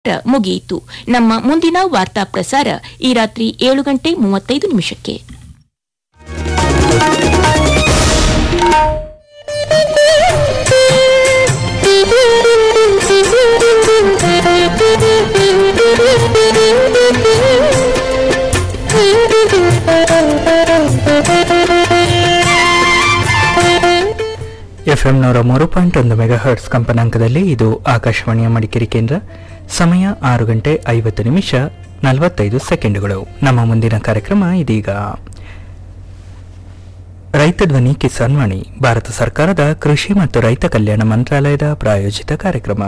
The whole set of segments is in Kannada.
ಮುಗಿಯಿತು ನಮ್ಮ ಮುಂದಿನ ವಾರ್ತಾ ಪ್ರಸಾರ ಈ ರಾತ್ರಿ ಏಳು ಗಂಟೆ ಮೂವತ್ತೈದು ನಿಮಿಷಕ್ಕೆ ಎಫ್ಎಂ ನೂರ ಮೂರು ಪಾಯಿಂಟ್ ಒಂದು ಮೆಗಾ ಹರ್ಟ್ಸ್ ಕಂಪನಾಂಕದಲ್ಲಿ ಇದು ಆಕಾಶವಾಣಿಯ ಮಡಿಕೇರಿ ಕೇಂದ್ರ ಸಮಯ ಆರು ಗಂಟೆ ಐವತ್ತು ನಿಮಿಷ ನಲವತ್ತೈದು ಸೆಕೆಂಡುಗಳು ನಮ್ಮ ಮುಂದಿನ ಕಾರ್ಯಕ್ರಮ ಇದೀಗ ರೈತ ಧ್ವನಿ ಕಿಸಾನ್ ವಾಣಿ ಭಾರತ ಸರ್ಕಾರದ ಕೃಷಿ ಮತ್ತು ರೈತ ಕಲ್ಯಾಣ ಮಂತ್ರಾಲಯದ ಪ್ರಾಯೋಜಿತ ಕಾರ್ಯಕ್ರಮ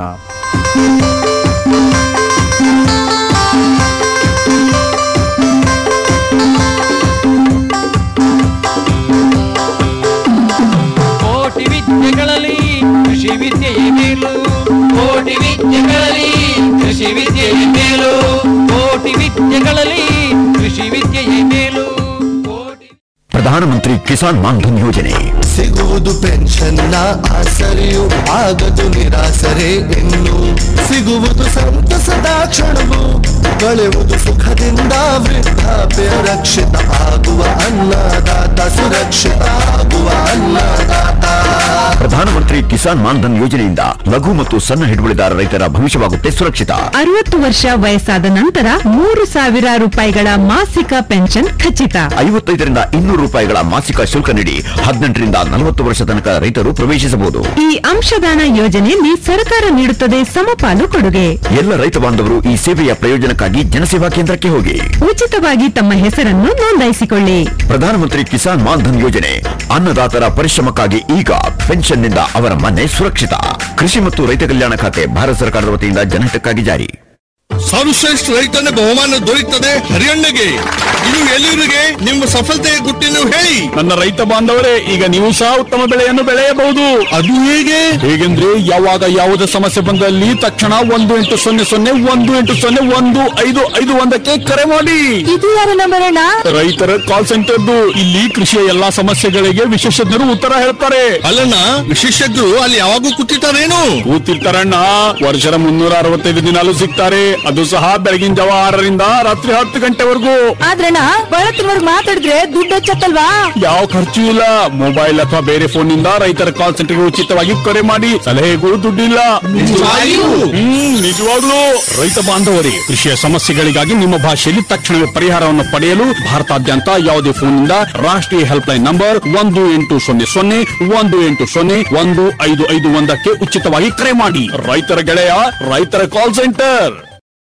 ಕೋಟಿ ವಿದ್ಯೆಗಳಲ್ಲಿ ಕೃಷಿ ವಿದ್ಯೆಯೇ ಮೇಲು ಕೋಟಿ ವಿದ್ಯೆಗಳಲ್ಲಿ ಕೃಷಿ ವಿದ್ಯೆಯೇ ಮೇಲು ಕೋಟಿ ವಿದ್ಯೆಗಳಲ್ಲಿ ಕೃಷಿ ವಿದ್ಯೆಯೇ ಮೇಲು ಕೋಟಿ ಪ್ರಧಾನಮಂತ್ರಿ ಕಿಸಾನ್ ಮಾನ್ಧನ್ ಯೋಜನೆ ಸಿಗುವುದು ಪೆನ್ಷನ್ನ ಆಸರೆಯು ಆಗದು ನಿರಾಸರೆ ಇನ್ನು ಸಿಗುವುದು ಸಂತಸದ ಕ್ಷಣವು ಕಳೆಯುವುದು ಸುಖದಿಂದ ವೃದ್ಧಾಪ್ಯ ರಕ್ಷಿತ ಆಗುವ ಅನ್ನದಾತ ಸುರಕ್ಷಿತ ಆಗುವ ಅನ್ನದಾತ ಪ್ರಧಾನಮಂತ್ರಿ ಕಿಸಾನ್ ಮಾನ್ಧನ್ ಯೋಜನೆಯಿಂದ ಲಘು ಮತ್ತು ಸಣ್ಣ ಹಿಡುವಳಿದಾರ ರೈತರ ಭವಿಷ್ಯವಾಗುತ್ತೆ ಸುರಕ್ಷಿತ ಅರವತ್ತು ವರ್ಷ ವಯಸ್ಸಾದ ನಂತರ ಮೂರು ಸಾವಿರ ರೂಪಾಯಿಗಳ ಮಾಸಿಕ ಪೆನ್ಷನ್ ಖಚಿತ ಐವತ್ತೈದರಿಂದ ಇನ್ನೂರು ರೂಪಾಯಿಗಳ ಮಾಸಿಕ ಶುಲ್ಕ ನೀಡಿ ಹದಿನೆಂಟರಿಂದ ನಲವತ್ತು ವರ್ಷ ತನಕ ರೈತರು ಪ್ರವೇಶಿಸಬಹುದು ಈ ಅಂಶದಾನ ಯೋಜನೆಯಲ್ಲಿ ಸರ್ಕಾರ ನೀಡುತ್ತದೆ ಸಮಪಾಲು ಕೊಡುಗೆ ಎಲ್ಲ ರೈತ ಬಾಂಧವರು ಈ ಸೇವೆಯ ಪ್ರಯೋಜನಕ್ಕಾಗಿ ಜನಸೇವಾ ಕೇಂದ್ರಕ್ಕೆ ಹೋಗಿ ಉಚಿತವಾಗಿ ತಮ್ಮ ಹೆಸರನ್ನು ನೋಂದಾಯಿಸಿಕೊಳ್ಳಿ ಪ್ರಧಾನಮಂತ್ರಿ ಕಿಸಾನ್ ಮಾನ್ಧನ್ ಯೋಜನೆ ಅನ್ನದಾತರ ಪರಿಶ್ರಮಕ್ಕಾಗಿ ಈಗ ಪೆನ್ಷನ್ನಿಂದ ಅವರ ಮನೆ ಸುರಕ್ಷಿತ ಕೃಷಿ ಮತ್ತು ರೈತ ಕಲ್ಯಾಣ ಖಾತೆ ಭಾರತ ಸರ್ಕಾರದ ವತಿಯಿಂದ ಜನಹಿತಕ್ಕಾಗಿ ಜಾರಿ ಸರ್ವಶ್ರೇಷ್ಠ ರೈತನ ಬಹುಮಾನ ದೊರೆಯುತ್ತದೆ ಹರಿಯಣ್ಣಗೆ ಇದು ಎಲ್ಲಿವರಿಗೆ ನಿಮ್ಮ ಸಫಲತೆಯ ಗುಟ್ಟಿನ ಹೇಳಿ ನನ್ನ ರೈತ ಬಾಂಧವರೇ ಈಗ ನೀವು ಸಹ ಉತ್ತಮ ಬೆಳೆಯನ್ನು ಬೆಳೆಯಬಹುದು ಅದು ಹೇಗೆ ಹೇಗೆಂದ್ರೆ ಯಾವಾಗ ಯಾವುದೇ ಸಮಸ್ಯೆ ಬಂದಲ್ಲಿ ತಕ್ಷಣ ಒಂದು ಎಂಟು ಸೊನ್ನೆ ಸೊನ್ನೆ ಒಂದು ಎಂಟು ಸೊನ್ನೆ ಒಂದು ಐದು ಐದು ಒಂದಕ್ಕೆ ಕರೆ ಮಾಡಿ ಇದು ಯಾರ ನಂಬರ್ ಅಣ್ಣ ರೈತರ ಕಾಲ್ ಸೆಂಟರ್ದು ಇಲ್ಲಿ ಕೃಷಿಯ ಎಲ್ಲಾ ಸಮಸ್ಯೆಗಳಿಗೆ ವಿಶೇಷಜ್ಞರು ಉತ್ತರ ಹೇಳ್ತಾರೆ ಅಲ್ಲಣ್ಣ ವಿಶೇಷಜ್ಞರು ಅಲ್ಲಿ ಯಾವಾಗೂ ಕೂತಿರ್ತಾರೇನು ಕೂತಿರ್ತಾರಣ್ಣ ವರ್ಷದ ಮುನ್ನೂರ ಅರವತ್ತೈದು ದಿನಾಲು ಸಿಗ್ತಾರೆ ಅದು ಸಹ ಬೆಳಗಿನ ಜಾವ ಆರರಿಂದ ರಾತ್ರಿ ಹತ್ತು ಗಂಟೆವರೆಗೂ ಆದ್ರಣ್ಣ ಬಳತ್ತಿನವರ್ಗ್ ಮಾತಾಡಿದ್ರೆ ದುಡ್ಡು ಹೆಚ್ಚತ್ತಲ್ವಾ ಯಾವ ಖರ್ಚು ಇಲ್ಲ ಮೊಬೈಲ್ ಅಥವಾ ಬೇರೆ ಫೋನ್ ನಿಂದ ರೈತರ ಕಾಲ್ ಸೆಂಟರ್ಗೆ ಉಚಿತವಾಗಿ ಕರೆ ಮಾಡಿ ಸಲಹೆಗೂ ದುಡ್ಡಿಲ್ಲ ನಿಜವಾಗಿಯೂ? ಹ್ಮ್ ನಿಜವಾಗ್ಲೂ ರೈತ ಬಾಂಧವರಿಗೆ ಕೃಷಿಯ ಸಮಸ್ಯೆಗಳಿಗಾಗಿ ನಿಮ್ಮ ಭಾಷೆಯಲ್ಲಿ ತಕ್ಷಣವೇ ಪರಿಹಾರವನ್ನು ಪಡೆಯಲು ಭಾರತಾದ್ಯಂತ ಯಾವುದೇ ಫೋನ್ ನಿಂದ ರಾಷ್ಟ್ರೀಯ ಹೆಲ್ಪ್ ಲೈನ್ ನಂಬರ್ ಒಂದು ಎಂಟು ಸೊನ್ನೆ ಸೊನ್ನೆ ಒಂದು ಎಂಟು ಸೊನ್ನೆ ಒಂದು ಐದು ಐದು ಒಂದಕ್ಕೆ ಉಚಿತವಾಗಿ ಕರೆ ಮಾಡಿ ರೈತರ ಗೆಳೆಯ ರೈತರ ಕಾಲ್ ಸೆಂಟರ್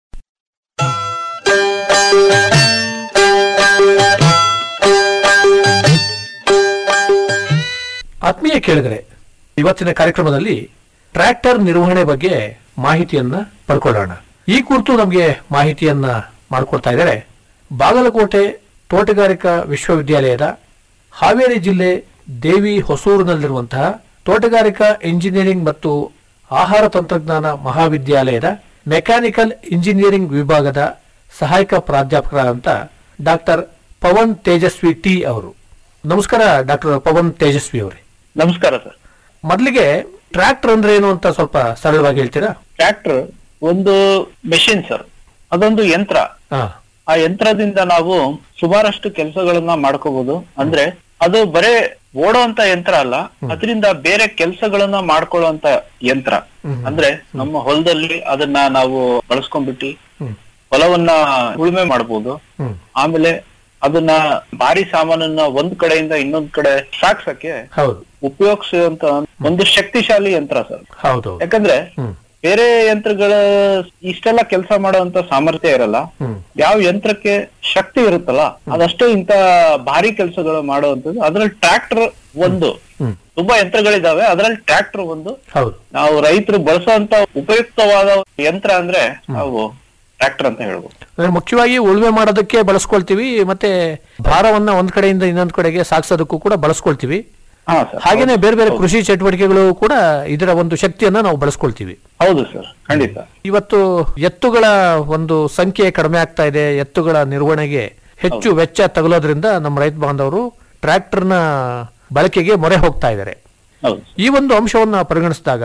ಆತ್ಮೀಯ ಕೇಳಿದರೆ ಇವತ್ತಿನ ಕಾರ್ಯಕ್ರಮದಲ್ಲಿ ಟ್ರ್ಯಾಕ್ಟರ್ ನಿರ್ವಹಣೆ ಬಗ್ಗೆ ಮಾಹಿತಿಯನ್ನ ಪಡ್ಕೊಳ್ಳೋಣ ಈ ಕುರಿತು ನಮಗೆ ಮಾಹಿತಿಯನ್ನ ಮಾಡಿಕೊಡ್ತಾ ಇದ್ದಾರೆ ಬಾಗಲಕೋಟೆ ತೋಟಗಾರಿಕಾ ವಿಶ್ವವಿದ್ಯಾಲಯದ ಹಾವೇರಿ ಜಿಲ್ಲೆ ದೇವಿ ಹೊಸೂರಿನಲ್ಲಿರುವಂತಹ ತೋಟಗಾರಿಕಾ ಇಂಜಿನಿಯರಿಂಗ್ ಮತ್ತು ಆಹಾರ ತಂತ್ರಜ್ಞಾನ ಮಹಾವಿದ್ಯಾಲಯದ ಮೆಕ್ಯಾನಿಕಲ್ ಇಂಜಿನಿಯರಿಂಗ್ ವಿಭಾಗದ ಸಹಾಯಕ ಪ್ರಾಧ್ಯಾಪಕರಾದಂಥ ಡಾಕ್ಟರ್ ಪವನ್ ತೇಜಸ್ವಿ ಟಿ ಅವರು ನಮಸ್ಕಾರ ಡಾಕ್ಟರ್ ಪವನ್ ತೇಜಸ್ವಿ ಅವರೇ ನಮಸ್ಕಾರ ಸರ್ ಮೊದಲಿಗೆ ಟ್ರ್ಯಾಕ್ಟರ್ ಅಂದ್ರೆ ಏನು ಅಂತ ಸ್ವಲ್ಪ ಸರಳವಾಗಿ ಹೇಳ್ತೀರಾ ಟ್ರ್ಯಾಕ್ಟರ್ ಒಂದು ಮೆಷಿನ್ ಸರ್ ಅದೊಂದು ಯಂತ್ರ ಹಾ ಆ ಯಂತ್ರದಿಂದ ನಾವು ಸುಮಾರಷ್ಟು ಕೆಲಸಗಳನ್ನ ಮಾಡ್ಕೋಬಹುದು ಅಂದ್ರೆ ಅದು ಬರೇ ಓಡೋಂತ ಯಂತ್ರ ಅಲ್ಲ ಅದರಿಂದ ಬೇರೆ ಕೆಲಸಗಳನ್ನ ಮಾಡ್ಕೊಳ್ಳುವಂತ ಯಂತ್ರ ಅಂದ್ರೆ ನಮ್ಮ ಹೊಲದಲ್ಲಿ ಅದನ್ನ ನಾವು ಬಳಸ್ಕೊಂಡ್ಬಿಟ್ಟು ಹ್ಮ್. ಹೊಲವನ್ನ ಉಳುಮೆ ಮಾಡಬಹುದು ಹ್ಮ್. ಆಮೇಲೆ ಅದನ್ನ ಭಾರಿ ಸಾಮಾನನ್ನ ಒಂದ್ ಕಡೆಯಿಂದ ಇನ್ನೊಂದ್ ಕಡೆ ಸಾಗ್ಸಕ್ಕೆ ಹೌದು ಉಪಯೋಗಿಸುವಂತ ಒಂದು ಶಕ್ತಿಶಾಲಿ ಯಂತ್ರ ಸರ್ ಹೌದು ಯಾಕಂದ್ರೆ ಹ್ಮ್ ಬೇರೆ ಯಂತ್ರಗಳ ಇಷ್ಟೆಲ್ಲ ಕೆಲಸ ಮಾಡುವಂತ ಸಾಮರ್ಥ್ಯ ಇರಲ್ಲ ಹ್ಮ್ ಯಾವ ಯಂತ್ರಕ್ಕೆ ಶಕ್ತಿ ಇರುತ್ತಲ್ಲ ಅದಷ್ಟೇ ಇಂತ ಭಾರಿ ಕೆಲಸಗಳು ಮಾಡುವಂತದ್ದು ಅದ್ರಲ್ಲಿ ಟ್ರ್ಯಾಕ್ಟರ್ ಒಂದು ಹ್ಮ್ ತುಂಬಾ ಯಂತ್ರಗಳಿದಾವೆ ಅದ್ರಲ್ಲಿ ಟ್ರ್ಯಾಕ್ಟರ್ ಒಂದು ಹೌದು ನಾವು ರೈತರು ಬಳಸುವಂತ ಉಪಯುಕ್ತವಾದ ಯಂತ್ರ ಅಂದ್ರೆ ನಾವು ಟ್ರ್ಯಾಕ್ಟರ್ ಅಂತ ಹೇಳ್ಬೋದು ಅಂದ್ರೆ ಮುಖ್ಯವಾಗಿ ಉಳುಮೆ ಮಾಡೋದಕ್ಕೆ ಬಳಸ್ಕೊಳ್ತೀವಿ ಮತ್ತೆ ಭಾರವನ್ನ ಒಂದ್ ಕಡೆಯಿಂದ ಇನ್ನೊಂದ್ ಕಡೆಗೆ ಸಾಗಿಸೋದಕ್ಕೂ ಕೂಡ ಬಳಸ್ಕೊಳ್ತೀವಿ ಹಾ ಸರ್ ಹಾಗೇನೆ ಬೇರೆ ಬೇರೆ ಕೃಷಿ ಚಟುವಟಿಕೆಗಳು ಕೂಡ ಇದರ ಒಂದು ಶಕ್ತಿಯನ್ನ ನಾವು ಬಳಸ್ಕೊಳ್ತೀವಿ ಹೌದು ಸರ್ ಖಂಡಿತ ಇವತ್ತು ಎತ್ತುಗಳ ಒಂದು ಸಂಖ್ಯೆ ಕಡಿಮೆ ಆಗ್ತಾ ಇದೆ ಎತ್ತುಗಳ ನಿರ್ವಹಣೆಗೆ ಹೆಚ್ಚು ವೆಚ್ಚ ತಗಲೋದ್ರಿಂದ ನಮ್ಮ ರೈತ ಬಾಂಧವರು ಟ್ರ್ಯಾಕ್ಟರ್ನ ಬಳಕೆಗೆ ಮೊರೆ ಹೋಗ್ತಾ ಇದ್ದಾರೆ ಹೌದು ಈ ಒಂದು ಅಂಶವನ್ನ ಪರಿಗಣಿಸಿದಾಗ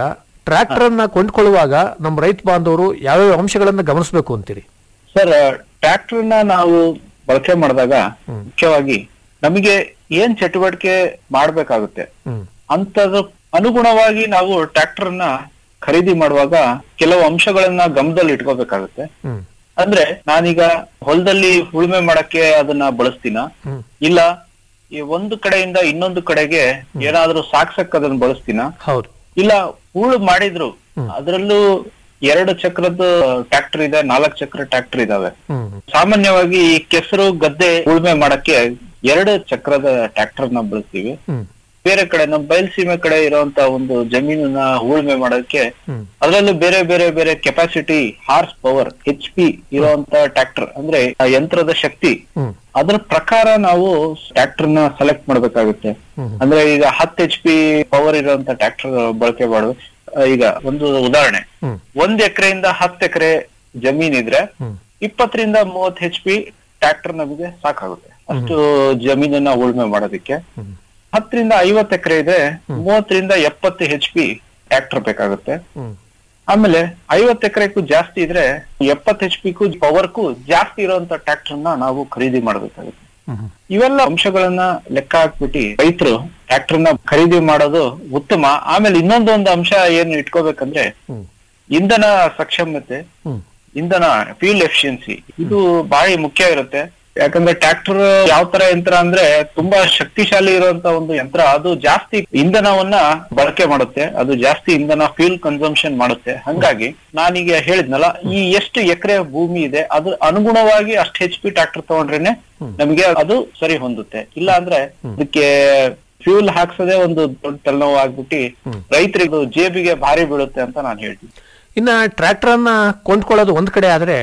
ಟ್ರ್ಯಾಕ್ಟರ್ ಅನ್ನ ಕೊಂಡ್ಕೊಳ್ಳುವಾಗ ನಮ್ಮ ರೈತ ಬಾಂಧವರು ಯಾವ್ಯಾವ ಅಂಶಗಳನ್ನ ಗಮನಿಸಬೇಕು ಅಂತೀರಿ ಸರ್ ಟ್ರ್ಯಾಕ್ಟರ್ ನ ನಾವು ಬಳಕೆ ಮಾಡಿದಾಗ ಮುಖ್ಯವಾಗಿ ನಮಗೆ ಏನ್ ಚಟುವಟಿಕೆ ಮಾಡ್ಬೇಕಾಗುತ್ತೆ ಹ್ಮ್ ಅಂತದ ಅನುಗುಣವಾಗಿ ನಾವು ಟ್ರ್ಯಾಕ್ಟರ್ ನ ಖರೀದಿ ಮಾಡುವಾಗ ಕೆಲವು ಅಂಶಗಳನ್ನ ಗಮನದಲ್ಲಿ ಇಟ್ಕೋಬೇಕಾಗುತ್ತೆ ಹ್ಮ್ ಅಂದ್ರೆ ನಾನೀಗ ಹೊಲದಲ್ಲಿ ಉಳುಮೆ ಮಾಡಕ್ಕೆ ಅದನ್ನ ಬಳಸ್ತೀನ ಹ್ಮ್. ಇಲ್ಲ ಈ ಒಂದು ಕಡೆಯಿಂದ ಇನ್ನೊಂದು ಕಡೆಗೆ ಏನಾದ್ರೂ ಸಾಕ್ಸಕ್ ಅದನ್ನ ಬಳಸ್ತೀನ ಹೌದು ಇಲ್ಲ ಹೂಳು ಮಾಡಿದ್ರು ಅದರಲ್ಲೂ ಎರಡು ಚಕ್ರದ ಟ್ರ್ಯಾಕ್ಟರ್ ಇದೆ ನಾಲ್ಕು ಚಕ್ರ ಟ್ರ್ಯಾಕ್ಟರ್ ಇದಾವೆ ಹ್ಮ್ ಸಾಮಾನ್ಯವಾಗಿ ಈ ಕೆಸರು ಗದ್ದೆ ಉಳುಮೆ ಮಾಡಕ್ಕೆ ಎರಡು ಚಕ್ರದ ಟ್ರ್ಯಾಕ್ಟರ್ ನ ಬಳಸ್ತೀವಿ ಹ್ಮ್ ಬೇರೆ ಕಡೆ ನಮ್ಮ ಬಯಲ್ಸೀಮೆ ಕಡೆ ಇರುವಂತ ಒಂದು ಜಮೀನನ್ನ ಉಳುಮೆ ಮಾಡೋದಕ್ಕೆ ಹ್ಮ್ ಅದರಲ್ಲೂ ಬೇರೆ ಬೇರೆ ಬೇರೆ capacity horse power H P ಇರುವಂತ ಟ್ರ್ಯಾಕ್ಟರ್ ಅಂದ್ರೆ ಆ ಯಂತ್ರದ ಶಕ್ತಿ ಹ್ಮ್ ಅದ್ರ ಪ್ರಕಾರ ನಾವು ಟ್ರ್ಯಾಕ್ಟರ್ ನ ಸೆಲೆಕ್ಟ್ ಮಾಡ್ಬೇಕಾಗುತ್ತೆ ಹ್ಮ್. ಅಂದ್ರೆ ಈಗ ಹತ್ತು ಎಚ್ ಪಿ ಪವರ್ ಇರುವಂತ ಟ್ರ್ಯಾಕ್ಟರ್ ಬಳಕೆ ಮಾಡುದು ಆ, ಈಗ ಒಂದು ಉದಾಹರಣೆ ಹ್ಮ್ ಒಂದ್ ಎಕರೆಯಿಂದ ಹತ್ತು ಎಕರೆ ಜಮೀನ್ ಇದ್ರೆ ಹ್ಮ್ ಇಪ್ಪತ್ತರಿಂದ ಮೂವತ್ತು ಎಚ್ ಪಿ ಟ್ರ್ಯಾಕ್ಟರ್ ನಮಗೆ ಸಾಕಾಗುತ್ತೆ ಅಷ್ಟು ಜಮೀನನ್ನ ಉಳುಮೆ ಮಾಡೋದಕ್ಕೆ ಹ್ಮ್. ಹತ್ತರಿಂದ ಐವತ್ತು ಎಕರೆ ಇದೆ ಮೂವತ್ತರಿಂದ ಎಪ್ಪತ್ತು ಎಚ್ ಪಿ ಟ್ರ್ಯಾಕ್ಟರ್ ಬೇಕಾಗುತ್ತೆ ಹ್ಮ್ ಆಮೇಲೆ ಐವತ್ತು ಎಕರೆಗೂ ಜಾಸ್ತಿ ಇದ್ರೆ ಎಪ್ಪತ್ತು ಎಚ್ ಪಿಗೂ ಪವರ್ಗೂ ಜಾಸ್ತಿ ಇರುವಂತ ಟ್ರ್ಯಾಕ್ಟರ್ ನ ನಾವು ಖರೀದಿ ಮಾಡಬೇಕಾಗುತ್ತೆ ಹ್ಮ್ ಇವೆಲ್ಲ ಅಂಶಗಳನ್ನ ಲೆಕ್ಕ ಹಾಕ್ಬಿಟ್ಟು ರೈತರು ಟ್ರ್ಯಾಕ್ಟರ್ ನ ಖರೀದಿ ಮಾಡೋದು ಉತ್ತಮ ಆಮೇಲೆ ಇನ್ನೊಂದು ಒಂದು ಅಂಶ ಏನು ಇಟ್ಕೋಬೇಕಂದ್ರೆ ಹ್ಮ್ ಇಂಧನ ಸಕ್ಷಮತೆ ಹ್ಮ್ ಇಂಧನ ಫ್ಯೂಲ್ ಎಫಿಷಿಯನ್ಸಿ ಇದು ಬಹಳ ಮುಖ್ಯ ಇರುತ್ತೆ ಯಾಕಂದ್ರೆ ಟ್ರ್ಯಾಕ್ಟರ್ ಯಾವ ತರ ಯಂತ್ರ ಅಂದ್ರೆ ತುಂಬಾ ಶಕ್ತಿಶಾಲಿ ಇರುವಂತ ಒಂದು ಯಂತ್ರ ಅದು ಜಾಸ್ತಿ ಇಂಧನವನ್ನ ಬಳಕೆ ಮಾಡುತ್ತೆ ಅದು ಜಾಸ್ತಿ ಇಂಧನ ಫ್ಯೂಲ್ ಕನ್ಸಂಪ್ಷನ್ ಮಾಡುತ್ತೆ ಹಂಗಾಗಿ ನಾನೀಗ ಹೇಳಿದ್ನಲ್ಲ ಈ ಎಷ್ಟು ಎಕರೆ ಭೂಮಿ ಇದೆ ಅದ್ರ ಅನುಗುಣವಾಗಿ ಅಷ್ಟು ಹೆಚ್ ಪಿ ಟ್ರ್ಯಾಕ್ಟರ್ ತಗೊಂಡ್ರೇನೆ ನಮಗೆ ಅದು ಸರಿ ಹೊಂದುತ್ತೆ ಇಲ್ಲ ಅಂದ್ರೆ ಅದಕ್ಕೆ ಫ್ಯೂಲ್ ಹಾಕ್ಸದೆ ಒಂದು ದೊಡ್ಡ ತಲೆನೋವು ಆಗ್ಬಿಟ್ಟು ರೈತರಿಗೂ ಜೇಬಿಗೆ ಭಾರಿ ಬೀಳುತ್ತೆ ಅಂತ ನಾನು ಹೇಳ್ತೀನಿ ಇನ್ನ ಟ್ರ್ಯಾಕ್ಟರ್ ಅನ್ನ ಕೊಂಡ್ಕೊಳ್ಳೋದು ಒಂದ್ ಕಡೆ ಆದ್ರೆ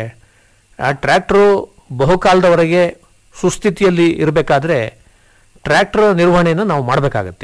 ಆ ಟ್ರ್ಯಾಕ್ಟರ್ ಬಹುಕಾಲದವರೆಗೆ ಸುಸ್ಥಿತಿಯಲ್ಲಿ ಇರಬೇಕಾದ್ರೆ ಟ್ರ್ಯಾಕ್ಟರ್ ನಿರ್ವಹಣೆಯನ್ನು ನಾವು ಮಾಡಬೇಕಾಗತ್ತೆ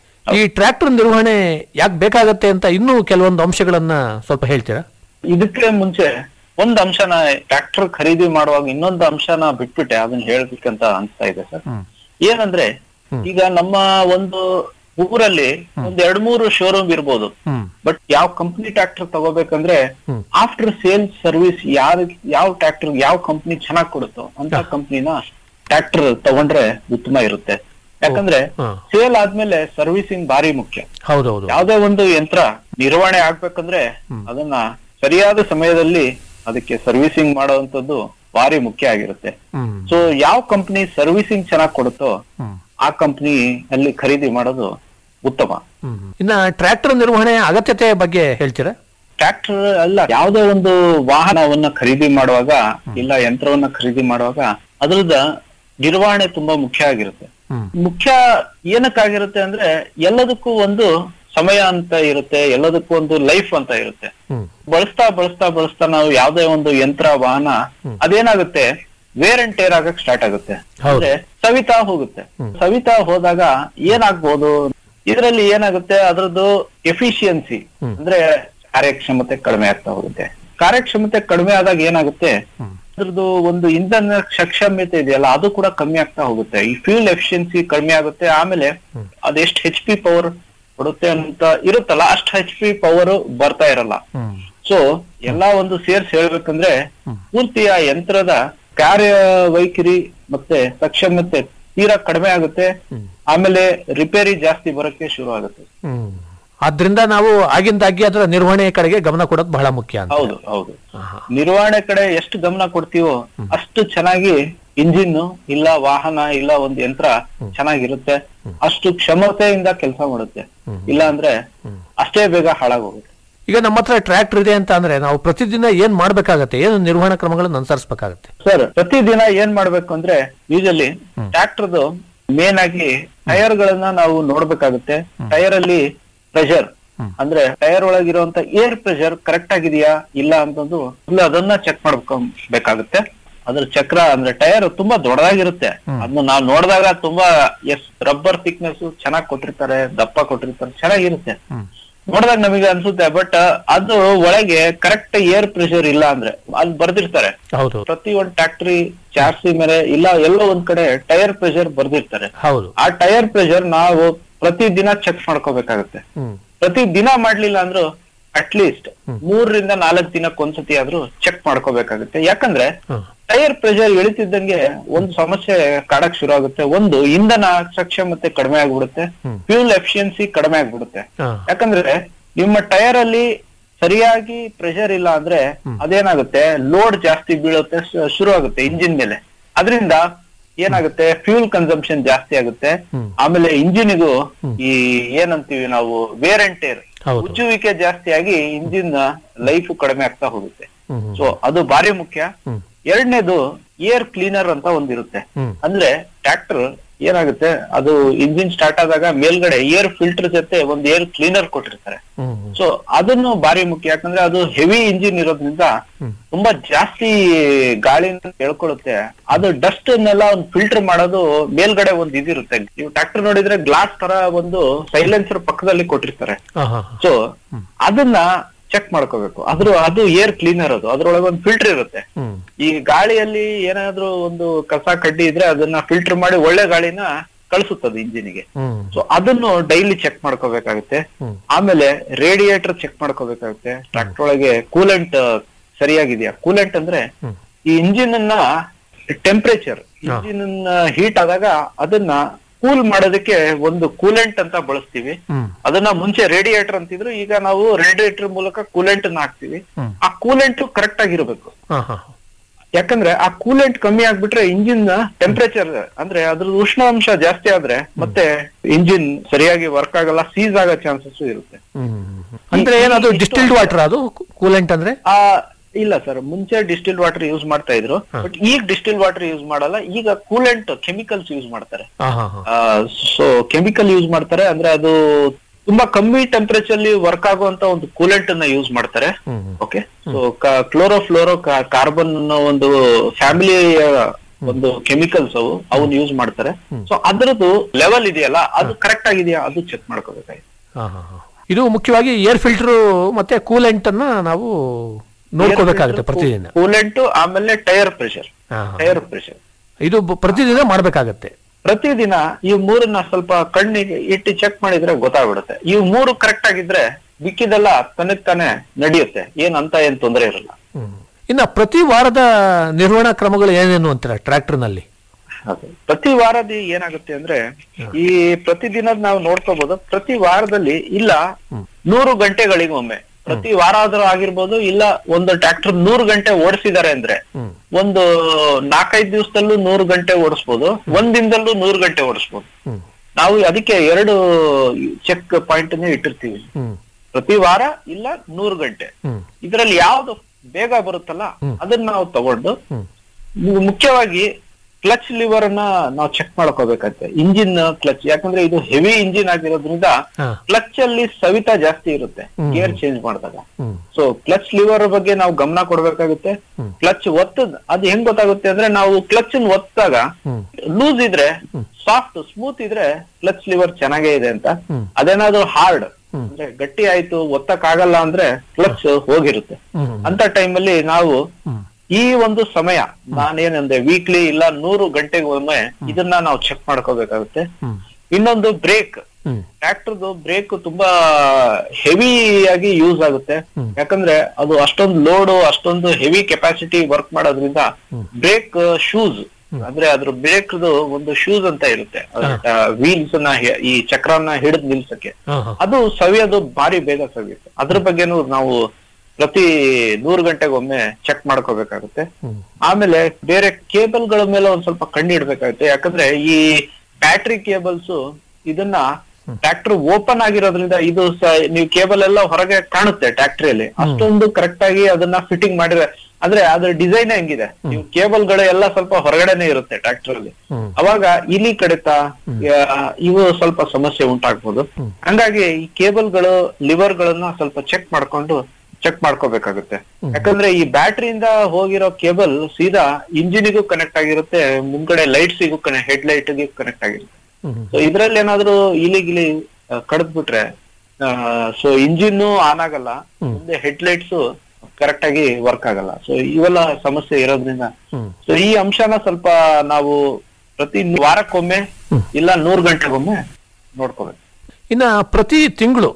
ಈ ಟ್ರ್ಯಾಕ್ಟರ್ ನಿರ್ವಹಣೆ ಯಾಕೆ ಬೇಕಾಗತ್ತೆ ಅಂತ ಇನ್ನೂ ಕೆಲವೊಂದು ಅಂಶಗಳನ್ನ ಸ್ವಲ್ಪ ಹೇಳ್ತೀರಾ ಇದಕ್ಕೆ ಮುಂಚೆ ಒಂದ್ ಅಂಶನ ಟ್ರ್ಯಾಕ್ಟರ್ ಖರೀದಿ ಮಾಡುವಾಗ ಇನ್ನೊಂದು ಅಂಶನ ಬಿಟ್ಬಿಟ್ಟೆ ಅದನ್ನ ಹೇಳ್ಬೇಕಂತ ಅನ್ಸ್ತಾ ಇದೆ ಸರ್ ಏನಂದ್ರೆ ಈಗ ನಮ್ಮ ಒಂದು ಊರಲ್ಲಿ ಒಂದ್ ಎರಡ್ ಮೂರು ಶೋರೂಮ್ ಇರ್ಬೋದು ಹ್ಮ್ ಬಟ್ ಯಾವ ಕಂಪ್ನಿ ಟ್ರ್ಯಾಕ್ಟರ್ ತಗೋಬೇಕಂದ್ರೆ ಹ್ಮ್. ಆಫ್ಟರ್ ಸೇಲ್ಸ್ ಸರ್ವಿಸ್ ಯಾರ ಯಾವ ಟ್ರ್ಯಾಕ್ಟರ್ ಯಾವ ಕಂಪ್ನಿ ಚೆನ್ನಾಗ್ ಕೊಡುತ್ತೋ ಅಂತ ಕಂಪ್ನಿನ ಟ್ರ್ಯಾಕ್ಟರ್ ತಗೊಂಡ್ರೆ ಉತ್ತಮ ಇರುತ್ತೆ ಯಾಕಂದ್ರೆ ಹಾ. ಸೇಲ್ ಆದ್ಮೇಲೆ ಸರ್ವಿಸಿಂಗ್ ಭಾರಿ ಮುಖ್ಯ ಹೌದೌದು ಯಾವ್ದೇ ಒಂದು ಯಂತ್ರ ನಿರ್ವಹಣೆ ಆಗ್ಬೇಕಂದ್ರೆ ಅದನ್ನ ಸರಿಯಾದ ಸಮಯದಲ್ಲಿ ಅದಕ್ಕೆ ಸರ್ವಿಸಿಂಗ್ ಮಾಡುವಂತದ್ದು ಭಾರಿ ಮುಖ್ಯ ಆಗಿರುತ್ತೆ ಹ್ಮ್ ಸೊ ಯಾವ ಕಂಪ್ನಿ ಸರ್ವಿಸಿಂಗ್ ಚೆನ್ನಾಗ್ ಕೊಡುತ್ತೋ ಹ್ಮ್. ಆ ಕಂಪ್ನಿ ಅಲ್ಲಿ ಖರೀದಿ ಮಾಡೋದು ಉತ್ತಮ ಹ್ಮ್. ಇನ್ನ ಟ್ರ್ಯಾಕ್ಟರ್ ನಿರ್ವಹಣೆ ಅಗತ್ಯತೆ ಬಗ್ಗೆ ಹೇಳ್ತೀರಾ ಟ್ರ್ಯಾಕ್ಟರ್ ಅಲ್ಲ ಯಾವುದೇ ಒಂದು ವಾಹನವನ್ನ ಖರೀದಿ ಮಾಡುವಾಗ ಇಲ್ಲ ಯಂತ್ರವನ್ನ ಖರೀದಿ ಮಾಡುವಾಗ ಅದ್ರದ ನಿರ್ವಹಣೆ ತುಂಬಾ ಮುಖ್ಯ ಆಗಿರುತ್ತೆ ಹ್ಮ್. ಮುಖ್ಯ ಏನಕ್ಕಾಗಿರುತ್ತೆ ಅಂದ್ರೆ ಎಲ್ಲದಕ್ಕೂ ಒಂದು ಸಮಯ ಅಂತ ಇರುತ್ತೆ ಎಲ್ಲದಕ್ಕೂ ಒಂದು ಲೈಫ್ ಅಂತ ಇರುತ್ತೆ ಹ್ಮ್ ಬಳಸ್ತಾ ಬಳಸ್ತಾ ಬಳಸ್ತಾ ನಾವು ಯಾವ್ದೇ ಒಂದು ಯಂತ್ರ ವಾಹನ ಅದೇನಾಗುತ್ತೆ ವೇರ್ ಅಂಡ್ ಟೇರ್ ಆಗಕ್ ಸ್ಟಾರ್ಟ್ ಆಗುತ್ತೆ ಹೌದು. ಅಂದ್ರೆ ಸವಿತಾ ಹೋಗುತ್ತೆ ಸವಿತಾ ಹೋದಾಗ ಏನಾಗ್ಬೋದು ಇದರಲ್ಲಿ ಏನಾಗುತ್ತೆ ಅದ್ರದ್ದು ಎಫಿಷಿಯನ್ಸಿ ಅಂದ್ರೆ ಕಾರ್ಯಕ್ಷಮತೆ ಕಡಿಮೆ ಆಗ್ತಾ ಹೋಗುತ್ತೆ ಕಾರ್ಯಕ್ಷಮತೆ ಕಡಿಮೆ ಆದಾಗ ಏನಾಗುತ್ತೆ ಅದ್ರದ್ದು ಒಂದು ಇಂಧನ ಸಕ್ಷಮತೆ ಇದೆಯಲ್ಲ ಅದು ಕೂಡ ಕಮ್ಮಿ ಆಗ್ತಾ ಹೋಗುತ್ತೆ ಈ ಫ್ಯೂಲ್ ಎಫಿಷಿಯನ್ಸಿ ಕಡಿಮೆ ಆಗುತ್ತೆ ಆಮೇಲೆ ಅದೆಷ್ಟು ಹೆಚ್ ಪಿ ಪವರ್ ಕೊಡುತ್ತೆ ಅಂತ ಇರುತ್ತಲ್ಲ ಅಷ್ಟು ಹೆಚ್ ಪಿ ಪವರ್ ಬರ್ತಾ ಇರಲ್ಲ ಹ್ಮ್ ಸೊ ಎಲ್ಲಾ ಒಂದು ಸೇರ್ಸ್ ಹೇಳ್ಬೇಕಂದ್ರೆ ಪೂರ್ತಿ ಆ ಯಂತ್ರದ ಕಾರ್ಯ ವೈಖರಿ ಮತ್ತೆ ಸಕ್ಷಮತೆ ತೀರಾ ಕಡಿಮೆ ಆಗುತ್ತೆ ಆಮೇಲೆ ರಿಪೇರಿ ಜಾಸ್ತಿ ಬರೋಕ್ಕೆ ಶುರು ಆಗುತ್ತೆ ಹ್ಮ್ ಆದ್ರಿಂದ ನಾವು ಆಗಿಂದಾಗಿ ಅದರ ನಿರ್ವಹಣೆ ಕಡೆಗೆ ಗಮನ ಕೊಡೋದು ಬಹಳ ಮುಖ್ಯ ಅಂತ ಹೌದು ಹೌದು ನಿರ್ವಹಣೆ ಕಡೆ ಎಷ್ಟು ಗಮನ ಕೊಡ್ತೀವೋ ಅಷ್ಟು ಚೆನ್ನಾಗಿ ಇಂಜಿನ್ ಇಲ್ಲ ವಾಹನ ಇಲ್ಲ ಒಂದು ಯಂತ್ರ ಚೆನ್ನಾಗಿರುತ್ತೆ ಅಷ್ಟು ಕ್ಷಮತೆಯಿಂದ ಕೆಲಸ ಮಾಡುತ್ತೆ ಇಲ್ಲ ಅಂದ್ರೆ ಅಷ್ಟೇ ಬೇಗ ಹಾಳಾಗೋಗುತ್ತೆ ಈಗ ನಮ್ಮ ಹತ್ರ ಟ್ರ್ಯಾಕ್ಟರ್ ಇದೆ ಅಂತ ಅಂದ್ರೆ ನಾವು ಪ್ರತಿದಿನ ಏನ್ ಮಾಡ್ಬೇಕಾಗತ್ತೆ ಏನು ನಿರ್ವಹಣಾ ಕ್ರಮಗಳನ್ನು ಅನುಸರಿಸಬೇಕಾಗತ್ತೆ ಸರ್ ಪ್ರತಿದಿನ ಏನ್ ಮಾಡ್ಬೇಕು ಅಂದ್ರೆ ಯೂಶಲಿ ಟ್ರ್ಯಾಕ್ಟರ್ದು ಮೇನ್ ಆಗಿ ಟೈರ್ ಗಳನ್ನ ನಾವು ನೋಡ್ಬೇಕಾಗುತ್ತೆ ಟೈರ್ ಅಲ್ಲಿ ಪ್ರೆಷರ್ ಅಂದ್ರೆ ಟೈರ್ ಒಳಗಿರುವಂತ ಏರ್ ಪ್ರೆಷರ್ ಕರೆಕ್ಟ್ ಆಗಿದೆಯಾ ಇಲ್ಲ ಅಂತಂದು ಇಲ್ಲ ಅದನ್ನ ಚೆಕ್ ಮಾಡ್ಕೊಬೇಕಾಗುತ್ತೆ ಅದ್ರ ಚಕ್ರ ಅಂದ್ರೆ ಟೈರ್ ತುಂಬಾ ದೊಡ್ಡದಾಗಿರುತ್ತೆ ಅದನ್ನ ನಾವು ನೋಡಿದಾಗ ತುಂಬಾ ಎಸ್ ರಬ್ಬರ್ ಥಿಕ್ನೆಸ್ ಚೆನ್ನಾಗಿ ಕೊಟ್ಟಿರ್ತಾರೆ ದಪ್ಪ ಕೊಟ್ಟಿರ್ತಾರೆ ಚೆನ್ನಾಗಿರುತ್ತೆ ನೋಡಿದಾಗ ನಮಗೆ ಅನ್ಸುತ್ತೆ ಬಟ್ ಅದು ಒಳಗೆ ಕರೆಕ್ಟ್ ಏರ್ ಪ್ರೆಷರ್ ಇಲ್ಲ ಅಂದ್ರೆ ಅಲ್ಲಿ ಬರ್ದಿರ್ತಾರೆ ಹೌದು ಪ್ರತಿ ಒಂದ್ ಟ್ಯಾಕ್ಟ್ರಿ ಚಾರ್ಸಿ ಮೇಲೆ ಇಲ್ಲ ಎಲ್ಲೋ ಒಂದ್ ಕಡೆ ಟೈರ್ ಪ್ರೆಷರ್ ಬರ್ದಿರ್ತಾರೆ ಹೌದು ಆ ಟೈರ್ ಪ್ರೆಷರ್ ನಾವು ಪ್ರತಿ ದಿನ ಚೆಕ್ ಮಾಡ್ಕೋಬೇಕಾಗುತ್ತೆ ಹ್ಮ್ ಪ್ರತಿ ದಿನ ಮಾಡ್ಲಿಲ್ಲ ಅಂದ್ರೂ ಅಟ್ಲೀಸ್ಟ್ ಮೂರರಿಂದ ನಾಲ್ಕು ದಿನಕ್ಕೆ ಒಂದ್ಸತಿ ಆದ್ರೂ ಚೆಕ್ ಮಾಡ್ಕೋಬೇಕಾಗುತ್ತೆ ಯಾಕಂದ್ರೆ ಟೈರ್ ಪ್ರೆಷರ್ ಇಳಿತಿದ್ದಂಗೆ ಒಂದು ಸಮಸ್ಯೆ ಕಾಡಕ್ ಶುರು ಆಗುತ್ತೆ ಒಂದು ಇಂಧನ ಸಕ್ಷಮತೆ ಕಡಿಮೆ ಆಗ್ಬಿಡುತ್ತೆ ಫ್ಯೂಲ್ ಎಫಿಷಿಯನ್ಸಿ ಕಡಿಮೆ ಆಗ್ಬಿಡುತ್ತೆ ಯಾಕಂದ್ರೆ ನಿಮ್ಮ ಟೈರ್ ಅಲ್ಲಿ ಸರಿಯಾಗಿ ಪ್ರೆಷರ್ ಇಲ್ಲ ಅಂದ್ರೆ ಅದೇನಾಗುತ್ತೆ ಲೋಡ್ ಜಾಸ್ತಿ ಬೀಳುತ್ತೆ ಶು- ಶುರು ಆಗುತ್ತೆ ಇಂಜಿನ್ ಮೇಲೆ ಅದರಿಂದ ಏನಾಗುತ್ತೆ ಫ್ಯೂಲ್ ಕನ್ಸಂಪ್ಷನ್ ಜಾಸ್ತಿ ಆಗುತ್ತೆ ಆಮೇಲೆ ಇಂಜಿನಿಗೂ ಈ ಏನಂತೀವಿ ನಾವು ವೇರ್ ಅಂಡ್ ಟೇರ್ ಹೌದು. ಉಜ್ಜುವಿಕೆ ಜಾಸ್ತಿ ಆಗಿ ಇಂಜಿನ್ ಲೈಫ್ ಕಡಿಮೆ ಆಗ್ತಾ ಹೋಗುತ್ತೆ ಸೊ ಅದು ಭಾರಿ ಮುಖ್ಯ ಎರಡನೇದು ಏರ್ ಕ್ಲೀನರ್ ಅಂತ ಒಂದಿರುತ್ತೆ ಅಂದ್ರೆ ಟ್ರ್ಯಾಕ್ಟರ್ ಏನಾಗುತ್ತೆ ಅದು ಇಂಜಿನ್ ಸ್ಟಾರ್ಟ್ ಆದಾಗ ಮೇಲ್ಗಡೆ ಏರ್ ಫಿಲ್ಟರ್ ಜೊತೆ ಒಂದು ಏರ್ ಕ್ಲೀನರ್ ಕೊಟ್ಟಿರ್ತಾರೆ ಸೊ ಅದನ್ನು ಭಾರಿ ಮುಖ್ಯ ಯಾಕಂದ್ರೆ ಅದು ಹೆವಿ ಇಂಜಿನ್ ಇರೋದ್ರಿಂದ ತುಂಬಾ ಜಾಸ್ತಿ ಗಾಳಿನ ಎಳ್ಕೊಳ್ಳುತ್ತೆ ಅದು ಡಸ್ಟ್ ನೆಲ್ಲ ಒಂದು ಫಿಲ್ಟರ್ ಮಾಡೋದು ಮೇಲ್ಗಡೆ ಒಂದು ಇದಿರುತ್ತೆ ನೀವು ಟ್ರ್ಯಾಕ್ಟರ್ ನೋಡಿದ್ರೆ ಗ್ಲಾಸ್ ತರ ಒಂದು ಸೈಲೆನ್ಸರ್ ಪಕ್ಕದಲ್ಲಿ ಕೊಟ್ಟಿರ್ತಾರೆ ಸೊ ಅದನ್ನ ಚೆಕ್ ಮಾಡ್ಕೋಬೇಕು ಅದ್ರ ಅದು ಏರ್ ಕ್ಲೀನರ್ ಅದು ಅದ್ರೊಳಗೆ ಒಂದು ಫಿಲ್ಟರ್ ಇರುತ್ತೆ ಈ ಗಾಳಿಯಲ್ಲಿ ಏನಾದ್ರೂ ಒಂದು ಕಸ ಕಡ್ಡಿ ಇದ್ರೆ ಅದನ್ನ ಫಿಲ್ಟರ್ ಮಾಡಿ ಒಳ್ಳೆ ಗಾಳಿನ ಕಳಿಸುತ್ತದೆ ಇಂಜಿನಿಗೆ ಸೊ ಅದನ್ನು ಡೈಲಿ ಚೆಕ್ ಮಾಡ್ಕೋಬೇಕಾಗುತ್ತೆ ಆಮೇಲೆ ರೇಡಿಯೇಟರ್ ಚೆಕ್ ಮಾಡ್ಕೋಬೇಕಾಗುತ್ತೆ ಟ್ರ್ಯಾಕ್ಟರ್ ಒಳಗೆ ಕೂಲೆಂಟ್ ಸರಿಯಾಗಿದೆಯಾ ಕೂಲೆಂಟ್ ಅಂದ್ರೆ ಈ ಇಂಜಿನ್ ಅನ್ನ ಟೆಂಪರೇಚರ್ ಇಂಜಿನ್ ಹೀಟ್ ಆದಾಗ ಅದನ್ನ ಕೂಲ್ ಮಾಡೋದಕ್ಕೆ ಒಂದು ಕೂಲೆಂಟ್ ಅಂತ ಬಳಸ್ತೀವಿ ಅದನ್ನ ಮುಂಚೆ ರೇಡಿಯೇಟರ್ ಅಂತಿದ್ರು ಈಗ ನಾವು ರೇಡಿಯೇಟರ್ ಮೂಲಕ ಕೂಲೆಂಟ್ ಅನ್ನ ಹಾಕ್ತಿವಿ ಆ ಕೂಲೆಂಟ್ ಕರೆಕ್ಟ್ ಆಗಿರ್ಬೇಕು ಯಾಕಂದ್ರೆ ಆ ಕೂಲೆಂಟ್ ಕಮ್ಮಿ ಆಗ್ಬಿಟ್ರೆ ಇಂಜಿನ್ ಟೆಂಪರೇಚರ್ ಅಂದ್ರೆ ಅದ್ರದ್ದು ಉಷ್ಣಾಂಶ ಜಾಸ್ತಿ ಆದ್ರೆ ಮತ್ತೆ ಇಂಜಿನ್ ಸರಿಯಾಗಿ ವರ್ಕ್ ಆಗಲ್ಲ ಸೀಸ್ ಆಗೋ ಚಾನ್ಸಸ್ ಇರುತ್ತೆ ಅಂದ್ರೆ ಏನದು ಡಿಸ್ಟಿಲ್ಡ್ ವಾಟರ್ ಅದು ಕೂಲೆಂಟ್ ಅಂದ್ರೆ ಆ ಇಲ್ಲ ಸರ್ ಮುಂಚೆ ಡಿಸ್ಟಿಲ್ಡ್ ವಾಟರ್ ಯೂಸ್ ಮಾಡ್ತಾ ಇದ್ರು ಬಟ್ ಈಗ ಡಿಸ್ಟಿಲ್ಡ್ ವಾಟರ್ ಯೂಸ್ ಮಾಡಲ್ಲ ಈಗ ಕೂಲೆಂಟ್ ಕೆಮಿಕಲ್ಸ್ ಯೂಸ್ ಮಾಡ್ತಾರೆ ಸೊ ಕೆಮಿಕಲ್ ಯೂಸ್ ಮಾಡ್ತಾರೆ ಅಂದ್ರೆ ಅದು ತುಂಬಾ ಕಮ್ಮಿ ಟೆಂಪರೇಚರ್ ಅಲ್ಲಿ ವರ್ಕ್ ಆಗುವಂತ ಒಂದು ಕೂಲೆಂಟ್ ಅನ್ನ ಯೂಸ್ ಮಾಡ್ತಾರೆ ಓಕೆ ಸೊ ಕ್ಲೋರೋಫ್ಲೋರೋ ಕಾರ್ಬನ್ ಅನ್ನೋ ಒಂದು ಫ್ಯಾಮಿಲಿ ಒಂದು ಕೆಮಿಕಲ್ಸ್ ಅವು ಅವನ್ನ ಯೂಸ್ ಮಾಡ್ತಾರೆ ಸೊ ಅದ್ರದ್ದು ಲೆವೆಲ್ ಇದೆಯಲ್ಲ ಅದು ಕರೆಕ್ಟ್ ಆಗಿದೆಯಾ ಅದು ಚೆಕ್ ಮಾಡ್ಕೋಬೇಕಾಗಿದೆ ಇದು ಮುಖ್ಯವಾಗಿ ಏರ್ ಫಿಲ್ಟರ್ ಮತ್ತೆ ಕೂಲೆಂಟ್ ಅನ್ನ ನಾವು ನೋಡ್ಕೋಬೇಕಾಗುತ್ತೆ ಪ್ರತಿದಿನ ಕೂಲೆಂಟ್ ಆಮೇಲೆ ಟೈರ್ ಪ್ರೆಷರ್ ಟೈರ್ ಪ್ರೆಷರ್ ಇದು ಬ- ಪ್ರತಿದಿನ ಮಾಡ್ಬೇಕಾಗತ್ತೆ ಪ್ರತಿದಿನ ಈ ಮೂರನ್ನ ಸ್ವಲ್ಪ ಕಣ್ಣಿಗೆ ಇಟ್ಟು ಚೆಕ್ ಮಾಡಿದ್ರೆ ಗೊತ್ತಾಗ್ಬಿಡುತ್ತೆ ಈ ಮೂರು ಕರೆಕ್ಟ್ ಆಗಿದ್ರೆ ಬಿಕ್ಕಿದೆಲ್ಲ ತನಗ್ ತಾನೇ ನಡೆಯುತ್ತೆ ಏನ್ ಅಂತ ಏನ್ ತೊಂದರೆ ಇರಲ್ಲ ಇನ್ನ ಪ್ರತಿ ವಾರದ ನಿರ್ವಹಣಾ ಕ್ರಮಗಳು ಏನೇನು ಅಂತೀರ ಟ್ರ್ಯಾಕ್ಟರ್ ನಲ್ಲಿ ಪ್ರತಿ ವಾರದಿ ಏನಾಗುತ್ತೆ ಅಂದ್ರೆ ಈ ಪ್ರತಿದಿನದ ನಾವು ನೋಡ್ಕೋಬಹುದು ಪ್ರತಿ ವಾರದಲ್ಲಿ ಇಲ್ಲ ನೂರು ಗಂಟೆಗಳಿಗೊಮ್ಮೆ ಪ್ರತಿ ವಾರ ಆದ್ರೂ ಆಗಿರ್ಬೋದು ಇಲ್ಲ ಒಂದು ಟ್ರ್ಯಾಕ್ಟರ್ ನೂರು ಗಂಟೆ ಓಡಿಸಿದ್ದಾರೆ ಅಂದ್ರೆ ಒಂದು ನಾಲ್ಕೈದು ದಿವಸದಲ್ಲೂ ನೂರು ಗಂಟೆ ಓಡಿಸ್ಬೋದು ಒಂದ್ ದಿನದಲ್ಲೂ ನೂರು ಗಂಟೆ ಓಡಿಸ್ಬೋದು ನಾವು ಅದಕ್ಕೆ ಎರಡು ಚೆಕ್ ಪಾಯಿಂಟ್ ಇಟ್ಟಿರ್ತೀವಿ ಪ್ರತಿ ವಾರ ಇಲ್ಲ ನೂರು ಗಂಟೆ ಇದರಲ್ಲಿ ಯಾವ್ದು ಬೇಗ ಬರುತ್ತಲ್ಲ ಅದನ್ನ ನಾವು ತಗೊಂಡು ಮು- ಮುಖ್ಯವಾಗಿ ಕ್ಲಚ್ ಲಿವರ್ ಅನ್ನ ನಾವು ಚೆಕ್ ಮಾಡ್ಕೋಬೇಕಾಗುತ್ತೆ ಇಂಜಿನ್ ಕ್ಲಚ್ ಯಾಕಂದ್ರೆ ಇದು ಹೆವಿ ಇಂಜಿನ್ ಆಗಿರೋದ್ರಿಂದ ಕ್ಲಚ್ ಅಲ್ಲಿ ಸವಿತ ಜಾಸ್ತಿ ಇರುತ್ತೆ ಗೇರ್ ಚೇಂಜ್ ಮಾಡಿದಾಗ ಸೊ ಕ್ಲಚ್ ಲಿವರ್ ಬಗ್ಗೆ ನಾವು ಗಮನ ಕೊಡ್ಬೇಕಾಗುತ್ತೆ ಕ್ಲಚ್ ಒತ್ತದ್ ಅದು ಹೆಂಗ್ ಗೊತ್ತಾಗುತ್ತೆ ಅಂದ್ರೆ ನಾವು ಕ್ಲಚ್ ಒತ್ತಾಗ ಲೂಸ್ ಇದ್ರೆ ಸಾಫ್ಟ್ ಸ್ಮೂತ್ ಇದ್ರೆ ಕ್ಲಚ್ ಲಿವರ್ ಚೆನ್ನಾಗೇ ಇದೆ ಅಂತ ಅದೇನಾದ್ರೂ ಹಾರ್ಡ್ ಅಂದ್ರೆ ಗಟ್ಟಿ ಆಯ್ತು ಒತ್ತಕ್ ಆಗಲ್ಲ ಅಂದ್ರೆ ಕ್ಲಚ್ ಹೋಗಿರುತ್ತೆ ಅಂತ ಟೈಮಲ್ಲಿ ನಾವು ಈ ಒಂದು ಸಮಯ ನಾನೇನಂದ್ರೆ ವೀಕ್ಲಿ ಇಲ್ಲ ನೂರು ಗಂಟೆಗೆ ಒಮ್ಮೆ ಇದನ್ನ ನಾವು ಚೆಕ್ ಮಾಡ್ಕೋಬೇಕಾಗುತ್ತೆ ಇನ್ನೊಂದು ಬ್ರೇಕ್ ಟ್ರ್ಯಾಕ್ಟರ್ದು ಬ್ರೇಕ್ ತುಂಬಾ ಹೆವಿ ಆಗಿ ಯೂಸ್ ಆಗುತ್ತೆ ಯಾಕಂದ್ರೆ ಅದು ಅಷ್ಟೊಂದು ಲೋಡ್ ಅಷ್ಟೊಂದು ಹೆವಿ ಕೆಪಾಸಿಟಿ ವರ್ಕ್ ಮಾಡೋದ್ರಿಂದ ಬ್ರೇಕ್ ಶೂಸ್ ಅಂದ್ರೆ ಅದ್ರ ಬ್ರೇಕ್ ಒಂದು ಶೂಸ್ ಅಂತ ಇರುತ್ತೆ ವೀಲ್ಸ್ ನ ಹೆ- ಈ ಚಕ್ರನ ಹಿಡಿದ್ ನಿಲ್ಸಕ್ಕೆ ಅದು ಸವಿಯೋದು ಭಾರಿ ಬೇಗ ಸವಿಯುತ್ತೆ ಅದ್ರ ಬಗ್ಗೆನೂ ನಾವು ಪ್ರತಿ ನೂರು ಗಂಟೆಗೊಮ್ಮೆ ಚೆಕ್ ಮಾಡ್ಕೋಬೇಕಾಗುತ್ತೆ ಆಮೇಲೆ ಬೇರೆ ಕೇಬಲ್ಗಳ ಮೇಲೆ ಒಂದ್ ಸ್ವಲ್ಪ ಕಣ್ಣು ಇಡ್ಬೇಕಾಗುತ್ತೆ ಯಾಕಂದ್ರೆ ಈ ಬ್ಯಾಟ್ರಿ ಕೇಬಲ್ಸ್ ಇದನ್ನ ಟ್ರ್ಯಾಕ್ಟರ್ ಓಪನ್ ಆಗಿರೋದ್ರಿಂದ ಇದು ಸ- ನೀವು ಕೇಬಲ್ ಎಲ್ಲ ಹೊರಗೆ ಕಾಣುತ್ತೆ ಟ್ರ್ಯಾಕ್ಟ್ರಿಯಲ್ಲಿ ಅಷ್ಟೊಂದು ಕರೆಕ್ಟ್ ಆಗಿ ಅದನ್ನ ಫಿಟ್ಟಿಂಗ್ ಮಾಡಿದ್ರೆ ಅಂದ್ರೆ ಅದ್ರ ಡಿಸೈನ್ ಹೆಂಗಿದೆ ನೀವು ಕೇಬಲ್ಗಳು ಎಲ್ಲ ಸ್ವಲ್ಪ ಹೊರಗಡೆನೆ ಇರುತ್ತೆ ಟ್ರ್ಯಾಕ್ಟರ್ ಅಲ್ಲಿ ಅವಾಗ ಇಲಿ ಕಡಿತ ಆ, ಇವು ಸ್ವಲ್ಪ ಸಮಸ್ಯೆ ಉಂಟಾಗ್ಬೋದು ಹಂಗಾಗಿ ಈ ಕೇಬಲ್ಗಳು ಲಿವರ್ ಗಳನ್ನ ಸ್ವಲ್ಪ ಚೆಕ್ ಮಾಡ್ಕೊಂಡು ಚೆಕ್ ಮಾಡ್ಕೋಬೇಕಾಗುತ್ತೆ ಯಾಕಂದ್ರೆ ಈ ಬ್ಯಾಟ್ರಿಯಿಂದ ಹೋಗಿರೋ ಕೇಬಲ್ ಸೀದಾ ಇಂಜಿನಿಗೂ ಕನೆಕ್ಟ್ ಆಗಿರುತ್ತೆ ಮುಂದ್ಗಡೆ ಲೈಟ್ಸಿಗೂ ಕನೆಕ್ಟ್ ಹೆಡ್ ಲೈಟ್ಗೆ ಕನೆಕ್ಟ್ ಆಗಿರುತ್ತೆ ಸೊ ಇದ್ರಲ್ಲಿ ಏನಾದ್ರೂ ಇಲಿ ಗಿಲಿ ಕಡ್ದ್ ಬಿಟ್ರೆ ಸೊ ಇಂಜಿನ್ ಆನ್ ಆಗಲ್ಲ ಮುಂದೆ ಹೆಡ್ ಲೈಟ್ಸ್ ಕರೆಕ್ಟ್ ಆಗಿ ವರ್ಕ್ ಆಗಲ್ಲ ಸೊ ಇವೆಲ್ಲ ಸಮಸ್ಯೆ ಇರೋದ್ರಿಂದ ಸೊ ಈ ಅಂಶನ ಸ್ವಲ್ಪ ನಾವು ಪ್ರತಿ ವಾರಕ್ಕೊಮ್ಮೆ ಇಲ್ಲ ನೂರ್ ಗಂಟೆಗೊಮ್ಮೆ ನೋಡ್ಕೋಬೇಕು ಇನ್ನ ಪ್ರತಿ ತಿಂಗಳು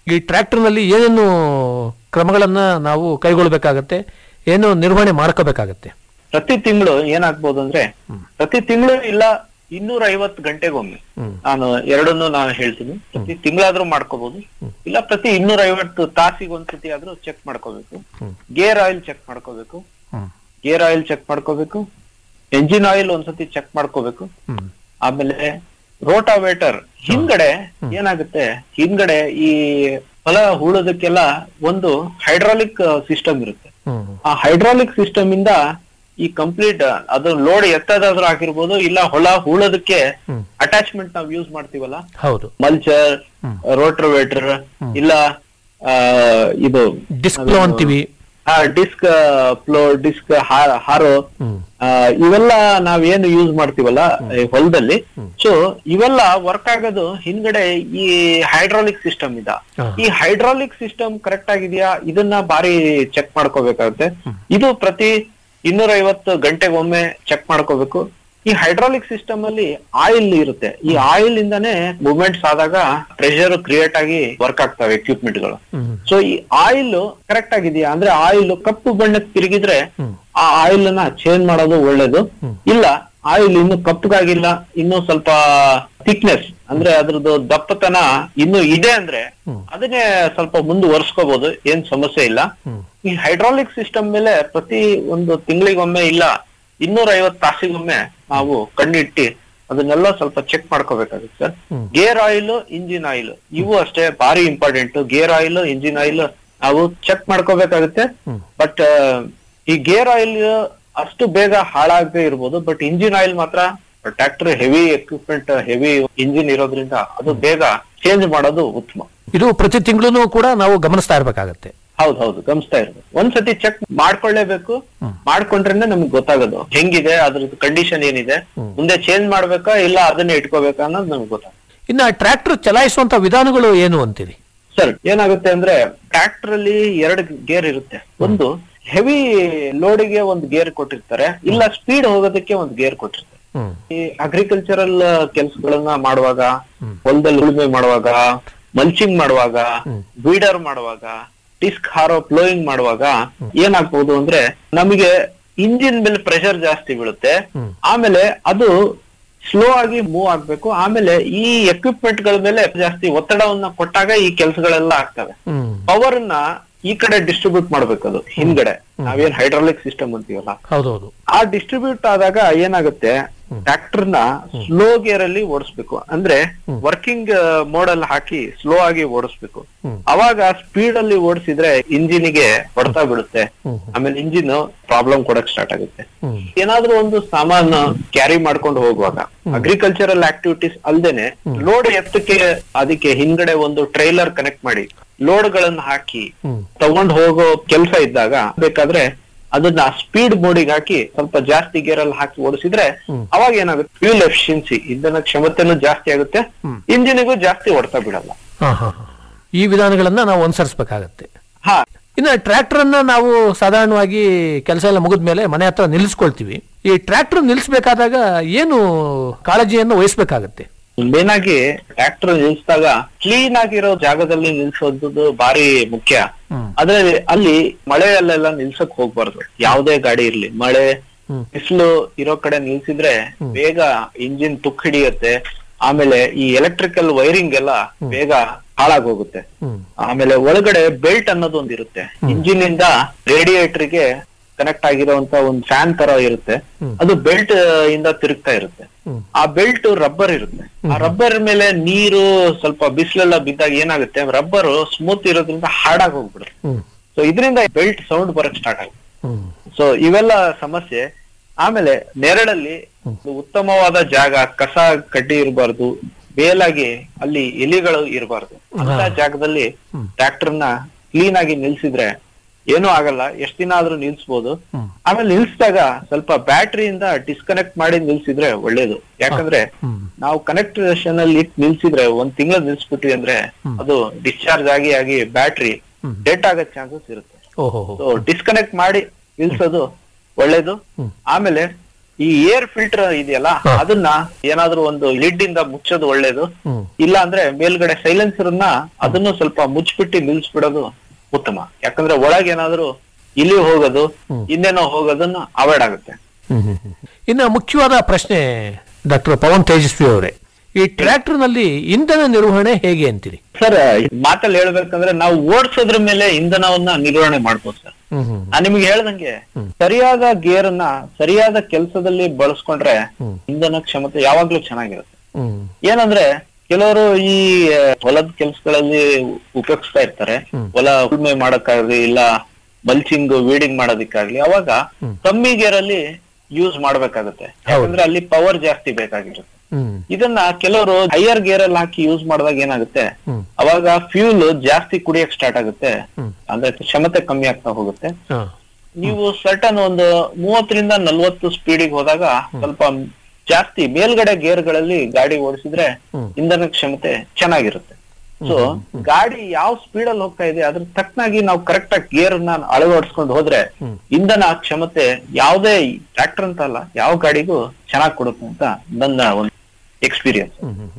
ಈ ಟ್ರ್ಯಾಕ್ಟರ್ನಲ್ಲಿ ಏನೇನು ಕ್ರಮಗಳನ್ನ ನಾವು ಕೈಗೊಳ್ಳಬೇಕಾಗತ್ತೆ ಏನು ನಿರ್ವಹಣೆ ಮಾಡ್ಕೋಬೇಕಾಗತ್ತೆ ಪ್ರತಿ ತಿಂಗಳು ಏನಾಗ್ಬೋದು ಅಂದ್ರೆ ಪ್ರತಿ ತಿಂಗಳು ಇಲ್ಲ ಇನ್ನೂರ ಐವತ್ತು ಗಂಟೆಗೊಮ್ಮೆ ನಾನು ಎರಡನ್ನು ನಾನು ಹೇಳ್ತೀನಿ ಪ್ರತಿ ತಿಂಗಳಾದ್ರೂ ಮಾಡ್ಕೋಬಹುದು ಇಲ್ಲ ಪ್ರತಿ ಇನ್ನೂರ ಐವತ್ತು ತಾಸಿಗೆ ಒಂದ್ಸತಿ ಆದ್ರೂ ಚೆಕ್ ಮಾಡ್ಕೋಬೇಕು ಗೇರ್ ಆಯಿಲ್ ಚೆಕ್ ಮಾಡ್ಕೋಬೇಕು ಗೇರ್ ಆಯಿಲ್ ಚೆಕ್ ಮಾಡ್ಕೋಬೇಕು ಎಂಜಿನ್ ಆಯಿಲ್ ಒಂದ್ಸತಿ ಚೆಕ್ ಮಾಡ್ಕೋಬೇಕು ಆಮೇಲೆ ರೋಟಾವೇಟರ್ ಹಿಂದ್ಗಡೆ ಏನಾಗುತ್ತೆ ಹಿಂದ್ಗಡೆ ಈ ಹೊಲ ಹೂಳೋದಕ್ಕೆಲ್ಲ ಒಂದು ಹೈಡ್ರಾಲಿಕ್ ಸಿಸ್ಟಮ್ ಇರುತ್ತೆ ಆ ಹೈಡ್ರಾಲಿಕ್ ಸಿಸ್ಟಮ್ ಇಂದ ಈ ಕಂಪ್ಲೀಟ್ ಅದು ಲೋಡ್ ಎತ್ತದಾದ್ರೂ ಆಗಿರ್ಬೋದು ಇಲ್ಲ ಹೊಲ ಹೂಳೋದಕ್ಕೆ ಅಟ್ಯಾಚ್ಮೆಂಟ್ ನಾವು ಯೂಸ್ ಮಾಡ್ತೀವಲ್ಲ ಹೌದು ಮಲ್ಚರ್ ರೋಟ್ರೋವೇಟರ್ ಇಲ್ಲ ಆ, ಇದು ಡಿಸ್ಪ್ಲೋ ಅಂತೀವಿ ಡಿಸ್ಕ್ ಫ್ಲೋ ಡಿಸ್ಕ್ ಹಾರೋ ಆ, ಇವೆಲ್ಲ ನಾವೇನು ಯೂಸ್ ಮಾಡ್ತೀವಲ್ಲ ಈ ಹೊಲದಲ್ಲಿ ಸೊ ಇವೆಲ್ಲ ವರ್ಕ್ ಆಗೋದು ಹಿಂದ್ಗಡೆ ಈ ಹೈಡ್ರಾಲಿಕ್ ಸಿಸ್ಟಮ್ ಇದ ಈ ಹೈಡ್ರಾಲಿಕ್ ಸಿಸ್ಟಮ್ ಕರೆಕ್ಟ್ ಆಗಿದೆಯಾ ಇದನ್ನ ಬಾರಿ ಚೆಕ್ ಮಾಡ್ಕೋಬೇಕಾಗುತ್ತೆ ಇದು ಪ್ರತಿ ಇನ್ನೂರ ಐವತ್ತು ಗಂಟೆಗೊಮ್ಮೆ ಚೆಕ್ ಮಾಡ್ಕೋಬೇಕು ಈ ಹೈಡ್ರಾಲಿಕ್ ಸಿಸ್ಟಮ್ ಅಲ್ಲಿ ಆಯಿಲ್ ಇರುತ್ತೆ ಈ ಆಯಿಲ್ ಇಂದಾನೆ ಮೂವ್ಮೆಂಟ್ಸ್ ಆದಾಗ ಪ್ರೆಷರ್ ಕ್ರಿಯೇಟ್ ಆಗಿ ವರ್ಕ್ ಆಗ್ತವೆ ಎಕ್ವಿಪ್ಮೆಂಟ್ ಗಳು ಸೊ ಈ ಆಯಿಲ್ ಕರೆಕ್ಟ್ ಆಗಿದೆಯಾ ಅಂದ್ರೆ ಆಯಿಲ್ ಕಪ್ಪು ಬಣ್ಣಕ್ಕೆ ತಿರುಗಿದ್ರೆ ಆ ಆಯಿಲ್ ನ ಚೇಂಜ್ ಮಾಡೋದು ಒಳ್ಳೇದು ಇಲ್ಲ ಆಯಿಲ್ ಇನ್ನು ಕಪ್ಪಗಾಗಿಲ್ಲ ಇನ್ನು ಸ್ವಲ್ಪ ಥಿಕ್ನೆಸ್ ಅಂದ್ರೆ ಅದ್ರದ್ದು ದಪ್ಪತನ ಇನ್ನು ಇದೆ ಅಂದ್ರೆ ಅದನ್ನೇ ಸ್ವಲ್ಪ ಮುಂದುವರ್ಸ್ಕೋಬಹುದು ಏನ್ ಸಮಸ್ಯೆ ಇಲ್ಲ ಈ ಹೈಡ್ರಾಲಿಕ್ ಸಿಸ್ಟಮ್ ಮೇಲೆ ಪ್ರತಿ ಒಂದು ತಿಂಗಳಿಗೊಮ್ಮೆ ಇಲ್ಲ ಇನ್ನೂರ ಐವತ್ತು ತಾಸಿಗೊಮ್ಮೆ ನಾವು ಕಣ್ಣಿಟ್ಟು ಅದನ್ನೆಲ್ಲ ಸ್ವಲ್ಪ ಚೆಕ್ ಮಾಡ್ಕೋಬೇಕಾಗುತ್ತೆ sir gear oil engine oil ಇವು ಅಷ್ಟೇ ಭಾರಿ important gear oil engine oil ನಾವು ಚೆಕ್ ಮಾಡ್ಕೋಬೇಕಾಗುತ್ತೆ ಬಟ್ ಈ ಗೇರ್ ಆಯಿಲ್ ಅಷ್ಟು ಬೇಗ ಹಾಳಾಗದೆ ಇರ್ಬೋದು ಬಟ್ ಇಂಜಿನ್ ಆಯಿಲ್ ಮಾತ್ರ tractor heavy equipment heavy engine ಇರೋದ್ರಿಂದ ಅದು ಬೇಗ ಚೇಂಜ್ ಮಾಡೋದು ಉತ್ತಮ ಇದು ಪ್ರತಿ ತಿಂಗಳು ಕೂಡ ನಾವು ಗಮನಿಸ್ತಾ ಇರ್ಬೇಕಾಗತ್ತೆ ಹೌದು ಹೌದು ಗಮನಿಸ್ತಾ ಇರ್ಬೇಕು ಒಂದ್ಸತಿ ಚೆಕ್ ಮಾಡ್ಕೊಳ್ಳೇಬೇಕು ಮಾಡ್ಕೊಂಡ್ರೇನೆ ನಮ್ಗೆ ಗೊತ್ತಾಗೋದು ಹೆಂಗಿದೆ ಅದ್ರದ್ದು ಕಂಡೀಷನ್ ಏನಿದೆ ಮುಂದೆ ಚೇಂಜ್ ಮಾಡ್ಬೇಕಾ ಇಲ್ಲ ಅದನ್ನೇ ಇಟ್ಕೋಬೇಕಾ ಅನ್ನೋದು ನಮ್ಗೆ ಗೊತ್ತಾಗುತ್ತೆ ಇನ್ನ ಟ್ರ್ಯಾಕ್ಟರ್ ಚಲಾಯಿಸುವಂತ ವಿಧಾನಗಳು ಏನು ಅಂತೀರಿ ಸರ್ ಏನಾಗುತ್ತೆ ಅಂದ್ರೆ ಟ್ರ್ಯಾಕ್ಟರ್ ಅಲ್ಲಿ ಎರಡು ಗೇರ್ ಇರುತ್ತೆ ಒಂದು ಹೆವಿ ಲೋಡಿಗೆ ಒಂದು ಗೇರ್ ಕೊಟ್ಟಿರ್ತಾರೆ ಇಲ್ಲ ಸ್ಪೀಡ್ ಹೋಗೋದಕ್ಕೆ ಒಂದು ಗೇರ್ ಕೊಟ್ಟಿರ್ತಾರೆ ಈ ಅಗ್ರಿಕಲ್ಚರಲ್ ಕೆಲಸಗಳನ್ನ ಮಾಡುವಾಗ ಹೊಲದಲ್ಲಿ ಉಳುಮೆ ಮಾಡುವಾಗ ಮಲ್ಚಿಂಗ್ ಮಾಡುವಾಗ ಬೀಡರ್ ಮಾಡುವಾಗ ಡಿಸ್ಕ್ ಹಾರೋ ಫ್ಲೋಯಿಂಗ್ ಮಾಡುವಾಗ ಏನಾಗ್ಬೋದು ಅಂದ್ರೆ ನಮಗೆ ಇಂಜಿನ್ ಮೇಲೆ ಪ್ರೆಷರ್ ಜಾಸ್ತಿ ಬೀಳುತ್ತೆ ಆಮೇಲೆ ಅದು ಸ್ಲೋ ಆಗಿ ಮೂವ್ ಆಗ್ಬೇಕು ಆಮೇಲೆ ಈ ಎಕ್ವಿಪ್ಮೆಂಟ್ ಗಳ ಮೇಲೆ ಜಾಸ್ತಿ ಒತ್ತಡವನ್ನ ಕೊಟ್ಟಾಗ ಈ ಕೆಲಸಗಳೆಲ್ಲ ಆಗ್ತವೆ ಪವರ್ ನ ಈ ಕಡೆ ಡಿಸ್ಟ್ರಿಬ್ಯೂಟ್ ಮಾಡ್ಬೇಕು ಅದು ಹಿಂದ್ಗಡೆ ನಾವೇನ್ ಹೈಡ್ರಾಲಿಕ್ ಸಿಸ್ಟಮ್ ಅಂತೀವಲ್ಲ ಹೌದೌದು ಆ ಡಿಸ್ಟ್ರಿಬ್ಯೂಟ್ ಆದಾಗ ಏನಾಗುತ್ತೆ ಟ್ರ್ಯಾಕ್ಟರ್ ನ ಸ್ಲೋ ಗೇರ್ ಅಲ್ಲಿ ಓಡಿಸ್ಬೇಕು ಅಂದ್ರೆ ವರ್ಕಿಂಗ್ ಮೋಡ್ ಅಲ್ಲಿ ಹಾಕಿ ಸ್ಲೋ ಆಗಿ ಓಡಿಸ್ಬೇಕು ಅವಾಗ ಸ್ಪೀಡ್ ಅಲ್ಲಿ ಓಡಿಸಿದ್ರೆ ಇಂಜಿನಿಗೆ ಹೊಡೆತ ಬಿಡುತ್ತೆ ಆಮೇಲೆ ಇಂಜಿನ್ ಪ್ರಾಬ್ಲಮ್ ಕೊಡಕ್ ಸ್ಟಾರ್ಟ್ ಆಗುತ್ತೆ ಏನಾದ್ರೂ ಒಂದು ಸಾಮಾನು ಕ್ಯಾರಿ ಮಾಡ್ಕೊಂಡು ಹೋಗುವಾಗ ಅಗ್ರಿಕಲ್ಚರಲ್ ಆಕ್ಟಿವಿಟೀಸ್ ಅಲ್ದೇನೆ ಲೋಡ್ ಎತ್ತಕ್ಕೆ ಅದಕ್ಕೆ ಹಿಂದ್ಗಡೆ ಒಂದು ಟ್ರೈಲರ್ ಕನೆಕ್ಟ್ ಮಾಡಿ ಲೋಡ್ ಗಳನ್ನ ಹಾಕಿ ತಗೊಂಡ್ ಹೋಗೋ ಕೆಲಸ ಇದ್ದಾಗ ಬೇಕಾದ್ರೆ ಅದನ್ನ ಸ್ಪೀಡ್ ಮೋಡಿಗೆ ಹಾಕಿ ಸ್ವಲ್ಪ ಜಾಸ್ತಿ ಗೇರ್ ಅಲ್ಲಿ ಹಾಕಿ ಓಡಿಸಿದ್ರೆ ಅವಾಗ ಏನಾಗುತ್ತೆ ಫ್ಯೂಲ್ ಎಫಿಷಿಯನ್ಸಿ ಇಂಧನ ಕ್ಷಮತೆನೂ ಜಾಸ್ತಿ ಆಗುತ್ತೆ ಇಂಜಿನಿಗೂ ಜಾಸ್ತಿ ಹೊಡ್ತಾ ಬಿಡಲ್ಲ ಹಾ, ಹಾ, ಹಾ. ಈ ವಿಧಾನಗಳನ್ನ ನಾವು ಅನುಸರಿಸಬೇಕಾಗತ್ತೆ ಹಾ ಇನ್ನು ಟ್ರ್ಯಾಕ್ಟರ್ ಅನ್ನ ನಾವು ಸಾಧಾರಣವಾಗಿ ಕೆಲಸ ಎಲ್ಲ ಮುಗಿದ ಮೇಲೆ ಮನೆ ಹತ್ರ ನಿಲ್ಲಿಸ್ಕೊಳ್ತೀವಿ ಈ ಟ್ರ್ಯಾಕ್ಟರ್ ನಿಲ್ಲಿಸಬೇಕಾದಾಗ ಏನು ಕಾಳಜಿಯನ್ನು ವಹಿಸ್ಬೇಕಾಗತ್ತೆ ಮೇನ್ ಆಗಿ ಟ್ರ್ಯಾಕ್ಟರ್ ನಿಲ್ಸಿದಾಗ ಕ್ಲೀನ್ ಆಗಿರೋ ಜಾಗದಲ್ಲಿ ನಿಲ್ಸೋದು ಬಾರಿ ಮುಖ್ಯ ಆದ್ರೆ ಅಲ್ಲಿ ಮಳೆಯಲ್ಲೆಲ್ಲ ನಿಲ್ಸಕ್ ಹೋಗ್ಬಾರ್ದು ಯಾವ್ದೇ ಗಾಡಿ ಇರ್ಲಿ ಮಳೆ ಬಿಸಿಲು ಇರೋ ಕಡೆ ನಿಲ್ಸಿದ್ರೆ ಬೇಗ ಇಂಜಿನ್ ತುಕ್ ಹಿಡಿಯುತ್ತೆ ಆಮೇಲೆ ಈ ಎಲೆಕ್ಟ್ರಿಕಲ್ ವೈರಿಂಗ್ ಎಲ್ಲ ಬೇಗ ಹಾಳಾಗ್ ಹೋಗುತ್ತೆ ಆಮೇಲೆ ಒಳಗಡೆ ಬೆಲ್ಟ್ ಅನ್ನೋದು ಒಂದ್ ಇರುತ್ತೆ ಇಂಜಿನ್ ಇಂದ ರೇಡಿಯೇಟರ್ ಗೆ ಕನೆಕ್ಟ್ ಆಗಿರುವಂತ ಒಂದು ಫ್ಯಾನ್ ತರ ಇರುತ್ತೆ ಅದು ಬೆಲ್ಟ್ ಇಂದ ತಿರುಗ್ತಾ ಇರುತ್ತೆ ಆ ಬೆಲ್ಟ್ ರಬ್ಬರ್ ಇರುತ್ತೆ ಆ ರಬ್ಬರ್ ಮೇಲೆ ನೀರು ಸ್ವಲ್ಪ ಬಿಸಿಲೆಲ್ಲ ಬಿದ್ದಾಗ ಏನಾಗುತ್ತೆ ರಬ್ಬರ್ ಸ್ಮೂತ್ ಇರೋದ್ರಿಂದ ಹಾಡಾಗಿ ಹೋಗ್ಬಿಡುತ್ತೆ ಸೊ ಇದರಿಂದ ಬೆಲ್ಟ್ ಸೌಂಡ್ ಬರಕ್ ಸ್ಟಾರ್ಟ್ ಆಗುತ್ತೆ ಸೊ ಇವೆಲ್ಲ ಸಮಸ್ಯೆ ಆಮೇಲೆ ನೆರಳಲ್ಲಿ ಒಂದು ಉತ್ತಮವಾದ ಜಾಗ ಕಸ ಕಡ್ಡಿ ಇರಬಾರ್ದು ಬೇಲಾಗಿ ಅಲ್ಲಿ ಎಲಿಗಳು ಇರಬಾರ್ದು ಅಂತ ಜಾಗದಲ್ಲಿ ಟ್ರ್ಯಾಕ್ಟರ್ ನ ಕ್ಲೀನ್ ಆಗಿ ನಿಲ್ಸಿದ್ರೆ ಏನೂ ಆಗಲ್ಲ ಎಷ್ಟ್ ದಿನ ಆದ್ರೂ ನಿಲ್ಸ್ಬೋದು ಆಮೇಲೆ ನಿಲ್ಸಿದಾಗ ಸ್ವಲ್ಪ ಬ್ಯಾಟ್ರಿಯಿಂದ ಡಿಸ್ಕನೆಕ್ಟ್ ಮಾಡಿ ನಿಲ್ಸಿದ್ರೆ ಒಳ್ಳೇದು ಯಾಕಂದ್ರೆ ನಾವು ಕನೆಕ್ಟೇಷನ್ ಅಲ್ಲಿ ಇಟ್ ನಿಲ್ಸಿದ್ರೆ ಒಂದ್ ತಿಂಗಳು ನಿಲ್ಸ್ಬಿಟ್ವಿ ಅಂದ್ರೆ ಅದು ಡಿಸ್ಚಾರ್ಜ್ ಆಗಿ ಆಗಿ ಬ್ಯಾಟ್ರಿ ಡೆಡ್ ಆಗೋ ಚಾನ್ಸಸ್ ಇರುತ್ತೆ ಓಹೋ ಸೊ ಡಿಸ್ಕನೆಕ್ಟ್ ಮಾಡಿ ನಿಲ್ಸೋದು ಒಳ್ಳೇದು ಆಮೇಲೆ ಈ ಏರ್ ಫಿಲ್ಟರ್ ಇದೆಯಲ್ಲ ಅದನ್ನ ಏನಾದ್ರೂ ಒಂದು ಲಿಡ್ ಇಂದ ಮುಚ್ಚೋದು ಒಳ್ಳೇದು ಹ್ಮ್. ಇಲ್ಲ ಅಂದ್ರೆ ಮೇಲ್ಗಡೆ ಸೈಲೆನ್ಸರ್ ಅನ್ನ ಅದನ್ನು ಸ್ವಲ್ಪ ಮುಚ್ಚಿಬಿಟ್ಟು ನಿಲ್ಸ್ಬಿಡೋದು ಉತ್ತಮ ಯಾಕಂದ್ರೆ ಒಳಗೆ ಏನಾದ್ರೂ ಇಲ್ಲಿ ಹೋಗೋದು ಇನ್ನೇನೋ ಹೋಗೋದನ್ನ ಅವಾಯ್ಡ್ ಆಗುತ್ತೆ ಇನ್ನು ಮುಖ್ಯವಾದ ಪ್ರಶ್ನೆ ಡಾಕ್ಟರ್ ಪವನ್ ತೇಜಸ್ವಿ ಅವರೇ ಈ ಟ್ರ್ಯಾಕ್ಟರ್ ನಲ್ಲಿ ಇಂಧನ ನಿರ್ವಹಣೆ ಹೇಗೆ ಅಂತೀರಿ ಸರ್ ಮಾತಲ್ಲಿ ಹೇಳ್ಬೇಕಂದ್ರೆ ನಾವು ಓಡಿಸೋದ್ರ ಮೇಲೆ ಇಂಧನವನ್ನ ನಿರ್ವಹಣೆ ಮಾಡ್ಬೋದು ಸರ್ ನಾನ್ ನಿಮ್ಗೆ ಹೇಳ್ದಂಗೆ ಸರಿಯಾದ ಗೇರ್ ಅನ್ನ ಸರಿಯಾದ ಕೆಲಸದಲ್ಲಿ ಬಳಸ್ಕೊಂಡ್ರೆ ಇಂಧನ ಕ್ಷಮತೆ ಯಾವಾಗ್ಲೂ ಚೆನ್ನಾಗಿರುತ್ತೆ ಏನಂದ್ರೆ ಕೆಲವರು ಈ ಆ, ಹೊಲದ ಕೆಲಸಗಳಲ್ಲಿ ಉಪಯೋಗಿಸ್ತಾ ಇರ್ತಾರೆ ಹೊಲ ಉಳುಮೆ ಮಾಡಕ್ಕಾಗ್ಲಿ ಇಲ್ಲ ಮಲ್ಚಿಂಗ್ ವೀಡಿಂಗ್ ಮಾಡೋದಕ್ಕಾಗ್ಲಿ ಅವಾಗ ಕಮ್ಮಿ ಗೇರ್ ಅಲ್ಲಿ ಯೂಸ್ ಮಾಡ್ಬೇಕಾಗುತ್ತೆ ಯಾಕಂದ್ರೆ ಅಲ್ಲಿ ಪವರ್ ಜಾಸ್ತಿ ಬೇಕಾಗಿರುತ್ತೆ ಇದನ್ನ ಕೆಲವರು ಹೈಯರ್ ಗೇರ್ ಅಲ್ಲಿ ಹಾಕಿ ಯೂಸ್ ಮಾಡಿದಾಗ ಏನಾಗುತ್ತೆ ಅವಾಗ ಫ್ಯೂಲ್ ಜಾಸ್ತಿ ಕುಡಿಯಕ್ ಸ್ಟಾರ್ಟ್ ಆಗುತ್ತೆ ಅಂದ್ರೆ ಕ್ಷಮತೆ ಕಮ್ಮಿ ಆಗ್ತಾ ಹೋಗುತ್ತೆ ನೀವು ಸರ್ಟನ್ ಒಂದು ಮೂವತ್ತರಿಂದ ನಲ್ವತ್ತು ಸ್ಪೀಡಿಗೆ ಹೋದಾಗ ಸ್ವಲ್ಪ ಜಾಸ್ತಿ ಮೇಲ್ಗಡೆ ಗೇರ್ಗಳಲ್ಲಿ ಗಾಡಿ ಓಡಿಸಿದ್ರೆ ಇಂಧನ ಕ್ಷಮತೆ ಚೆನ್ನಾಗಿರುತ್ತೆ ಸೊ ಗಾಡಿ ಯಾವ ಸ್ಪೀಡ್ ಅಲ್ಲಿ ಹೋಗ್ತಾ ಇದೆ ಅದ್ರ ತಕ್ಕನಾಗಿ ನಾವು ಕರೆಕ್ಟ್ ಆಗಿ ಗೇರ್ ನ ಅಳವಡಿಸ್ಕೊಂಡು ಹೋದ್ರೆ ಇಂಧನ ಕ್ಷಮತೆ ಯಾವುದೇ ಟ್ರ್ಯಾಕ್ಟರ್ ಅಂತ ಅಲ್ಲ ಯಾವ ಗಾಡಿಗೂ ಚೆನ್ನಾಗಿ ಕೊಡುತ್ತೆ ಅಂತ ನನ್ನ ಒಂದು ಎಕ್ಸ್ಪೀರಿಯನ್ಸ್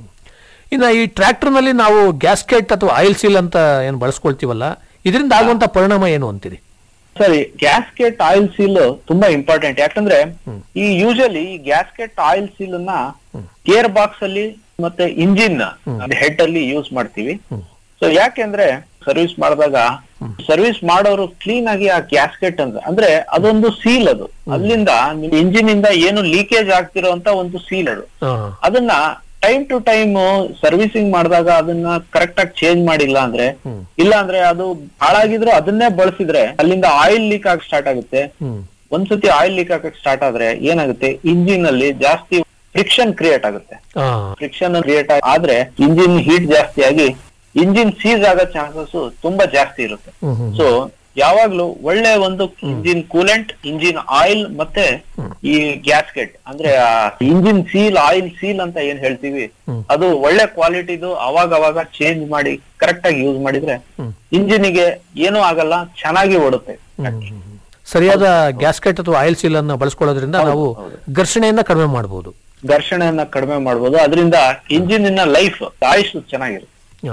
ಇನ್ನು ಈ ಟ್ರ್ಯಾಕ್ಟರ್ ನಲ್ಲಿ ನಾವು ಗ್ಯಾಸ್ಕೆಟ್ ಅಥವಾ ಆಯಿಲ್ ಸೀಲ್ ಅಂತ ಏನು ಬಳಸ್ಕೊಳ್ತೀವಲ್ಲ ಇದರಿಂದ ಆಗುವಂತ ಪರಿಣಾಮ ಏನು ಅಂತೀರಿ ಸರಿ ಗ್ಯಾಸ್ಕೆಟ್ ಆಯಿಲ್ ಸೀಲ್ ತುಂಬಾ ಇಂಪಾರ್ಟೆಂಟ್ ಯಾಕಂದ್ರೆ ಈ ಯೂಶಲಿ ಈ ಗ್ಯಾಸ್ಕೆಟ್ ಆಯಿಲ್ ಸೀಲ್ ಅನ್ನ ಗೇರ್ ಬಾಕ್ಸ್ ಅಲ್ಲಿ ಮತ್ತೆ ಇಂಜಿನ್ ಹೆಡ್ ಅಲ್ಲಿ ಯೂಸ್ ಮಾಡ್ತೀವಿ ಸೊ ಯಾಕೆಂದ್ರೆ ಸರ್ವಿಸ್ ಮಾಡಿದಾಗ ಸರ್ವಿಸ್ ಮಾಡೋರು ಕ್ಲೀನ್ ಆಗಿ ಆ ಗ್ಯಾಸ್ಕೆಟ್ ಅಂತ ಅಂದ್ರೆ ಅದೊಂದು ಸೀಲ್ ಅದು ಅಲ್ಲಿಂದ ಇಂಜಿನ್ ಇಂದ ಏನು ಲೀಕೇಜ್ ಆಗ್ತಿರೋಂತ ಒಂದು ಸೀಲ್ ಅದು ಅದನ್ನ ಟೈಮ್ ಟು ಟೈಮ್ ಸರ್ವಿಸಿಂಗ್ ಮಾಡಿದಾಗ ಅದನ್ನ ಕರೆಕ್ಟ್ ಆಗಿ ಚೇಂಜ್ ಮಾಡಿಲ್ಲ ಅಂದ್ರೆ ಇಲ್ಲ ಅಂದ್ರೆ ಅದು ಹಾಳಾಗಿದ್ರು ಅದನ್ನೇ ಬಳಸಿದ್ರೆ ಅಲ್ಲಿಂದ ಆಯಿಲ್ ಲೀಕ್ ಆಗಿ ಸ್ಟಾರ್ಟ್ ಆಗುತ್ತೆ ಒಂದ್ಸತಿ ಆಯಿಲ್ ಲೀಕ್ ಆಗಕ್ಕೆ ಸ್ಟಾರ್ಟ್ ಆದ್ರೆ ಏನಾಗುತ್ತೆ ಇಂಜಿನ್ ಅಲ್ಲಿ ಜಾಸ್ತಿ ಫ್ರಿಕ್ಷನ್ ಕ್ರಿಯೇಟ್ ಆಗುತ್ತೆ ಫ್ರಿಕ್ಷನ್ ಕ್ರಿಯೇಟ್ ಆದ್ರೆ ಇಂಜಿನ್ ಹೀಟ್ ಜಾಸ್ತಿ ಆಗಿ ಇಂಜಿನ್ ಸೀಸ್ ಆಗೋ ಚಾನ್ಸಸ್ ತುಂಬಾ ಜಾಸ್ತಿ ಇರುತ್ತೆ ಸೊ ಯಾವಾಗ್ಲೂ ಒಳ್ಳೆ ಒಂದು ಇಂಜಿನ್ ಕೂಲೆಂಟ್ ಇಂಜಿನ್ ಆಯಿಲ್ ಮತ್ತೆ ಈ ಗ್ಯಾಸ್ಕೆಟ್ ಅಂದ್ರೆ ಇಂಜಿನ್ ಸೀಲ್ ಆಯಿಲ್ ಸೀಲ್ ಅಂತ ಏನ್ ಹೇಳ್ತೀವಿ ಅದು ಒಳ್ಳೆ ಕ್ವಾಲಿಟಿದು ಅವಾಗ ಅವಾಗ ಚೇಂಜ್ ಮಾಡಿ ಕರೆಕ್ಟ್ ಆಗಿ ಯೂಸ್ ಮಾಡಿದ್ರೆ ಇಂಜಿನಿಗೆ ಏನೂ ಆಗಲ್ಲ ಚೆನ್ನಾಗಿ ಓಡುತ್ತೆ ಸರಿಯಾದ ಗ್ಯಾಸ್ಕೆಟ್ ಅಥವಾ ಆಯಿಲ್ ಸೀಲ್ ಅನ್ನ ಬಳಸ್ಕೊಳ್ಳೋದ್ರಿಂದ ನಾವು ಘರ್ಷಣೆಯನ್ನ ಕಡಿಮೆ ಮಾಡಬಹುದು ಘರ್ಷಣೆಯನ್ನ ಕಡಿಮೆ ಮಾಡ್ಬೋದು ಅದರಿಂದ ಇಂಜಿನ್ ಲೈಫ್ ಆಯುಷ್ ಚೆನ್ನಾಗಿರುತ್ತೆ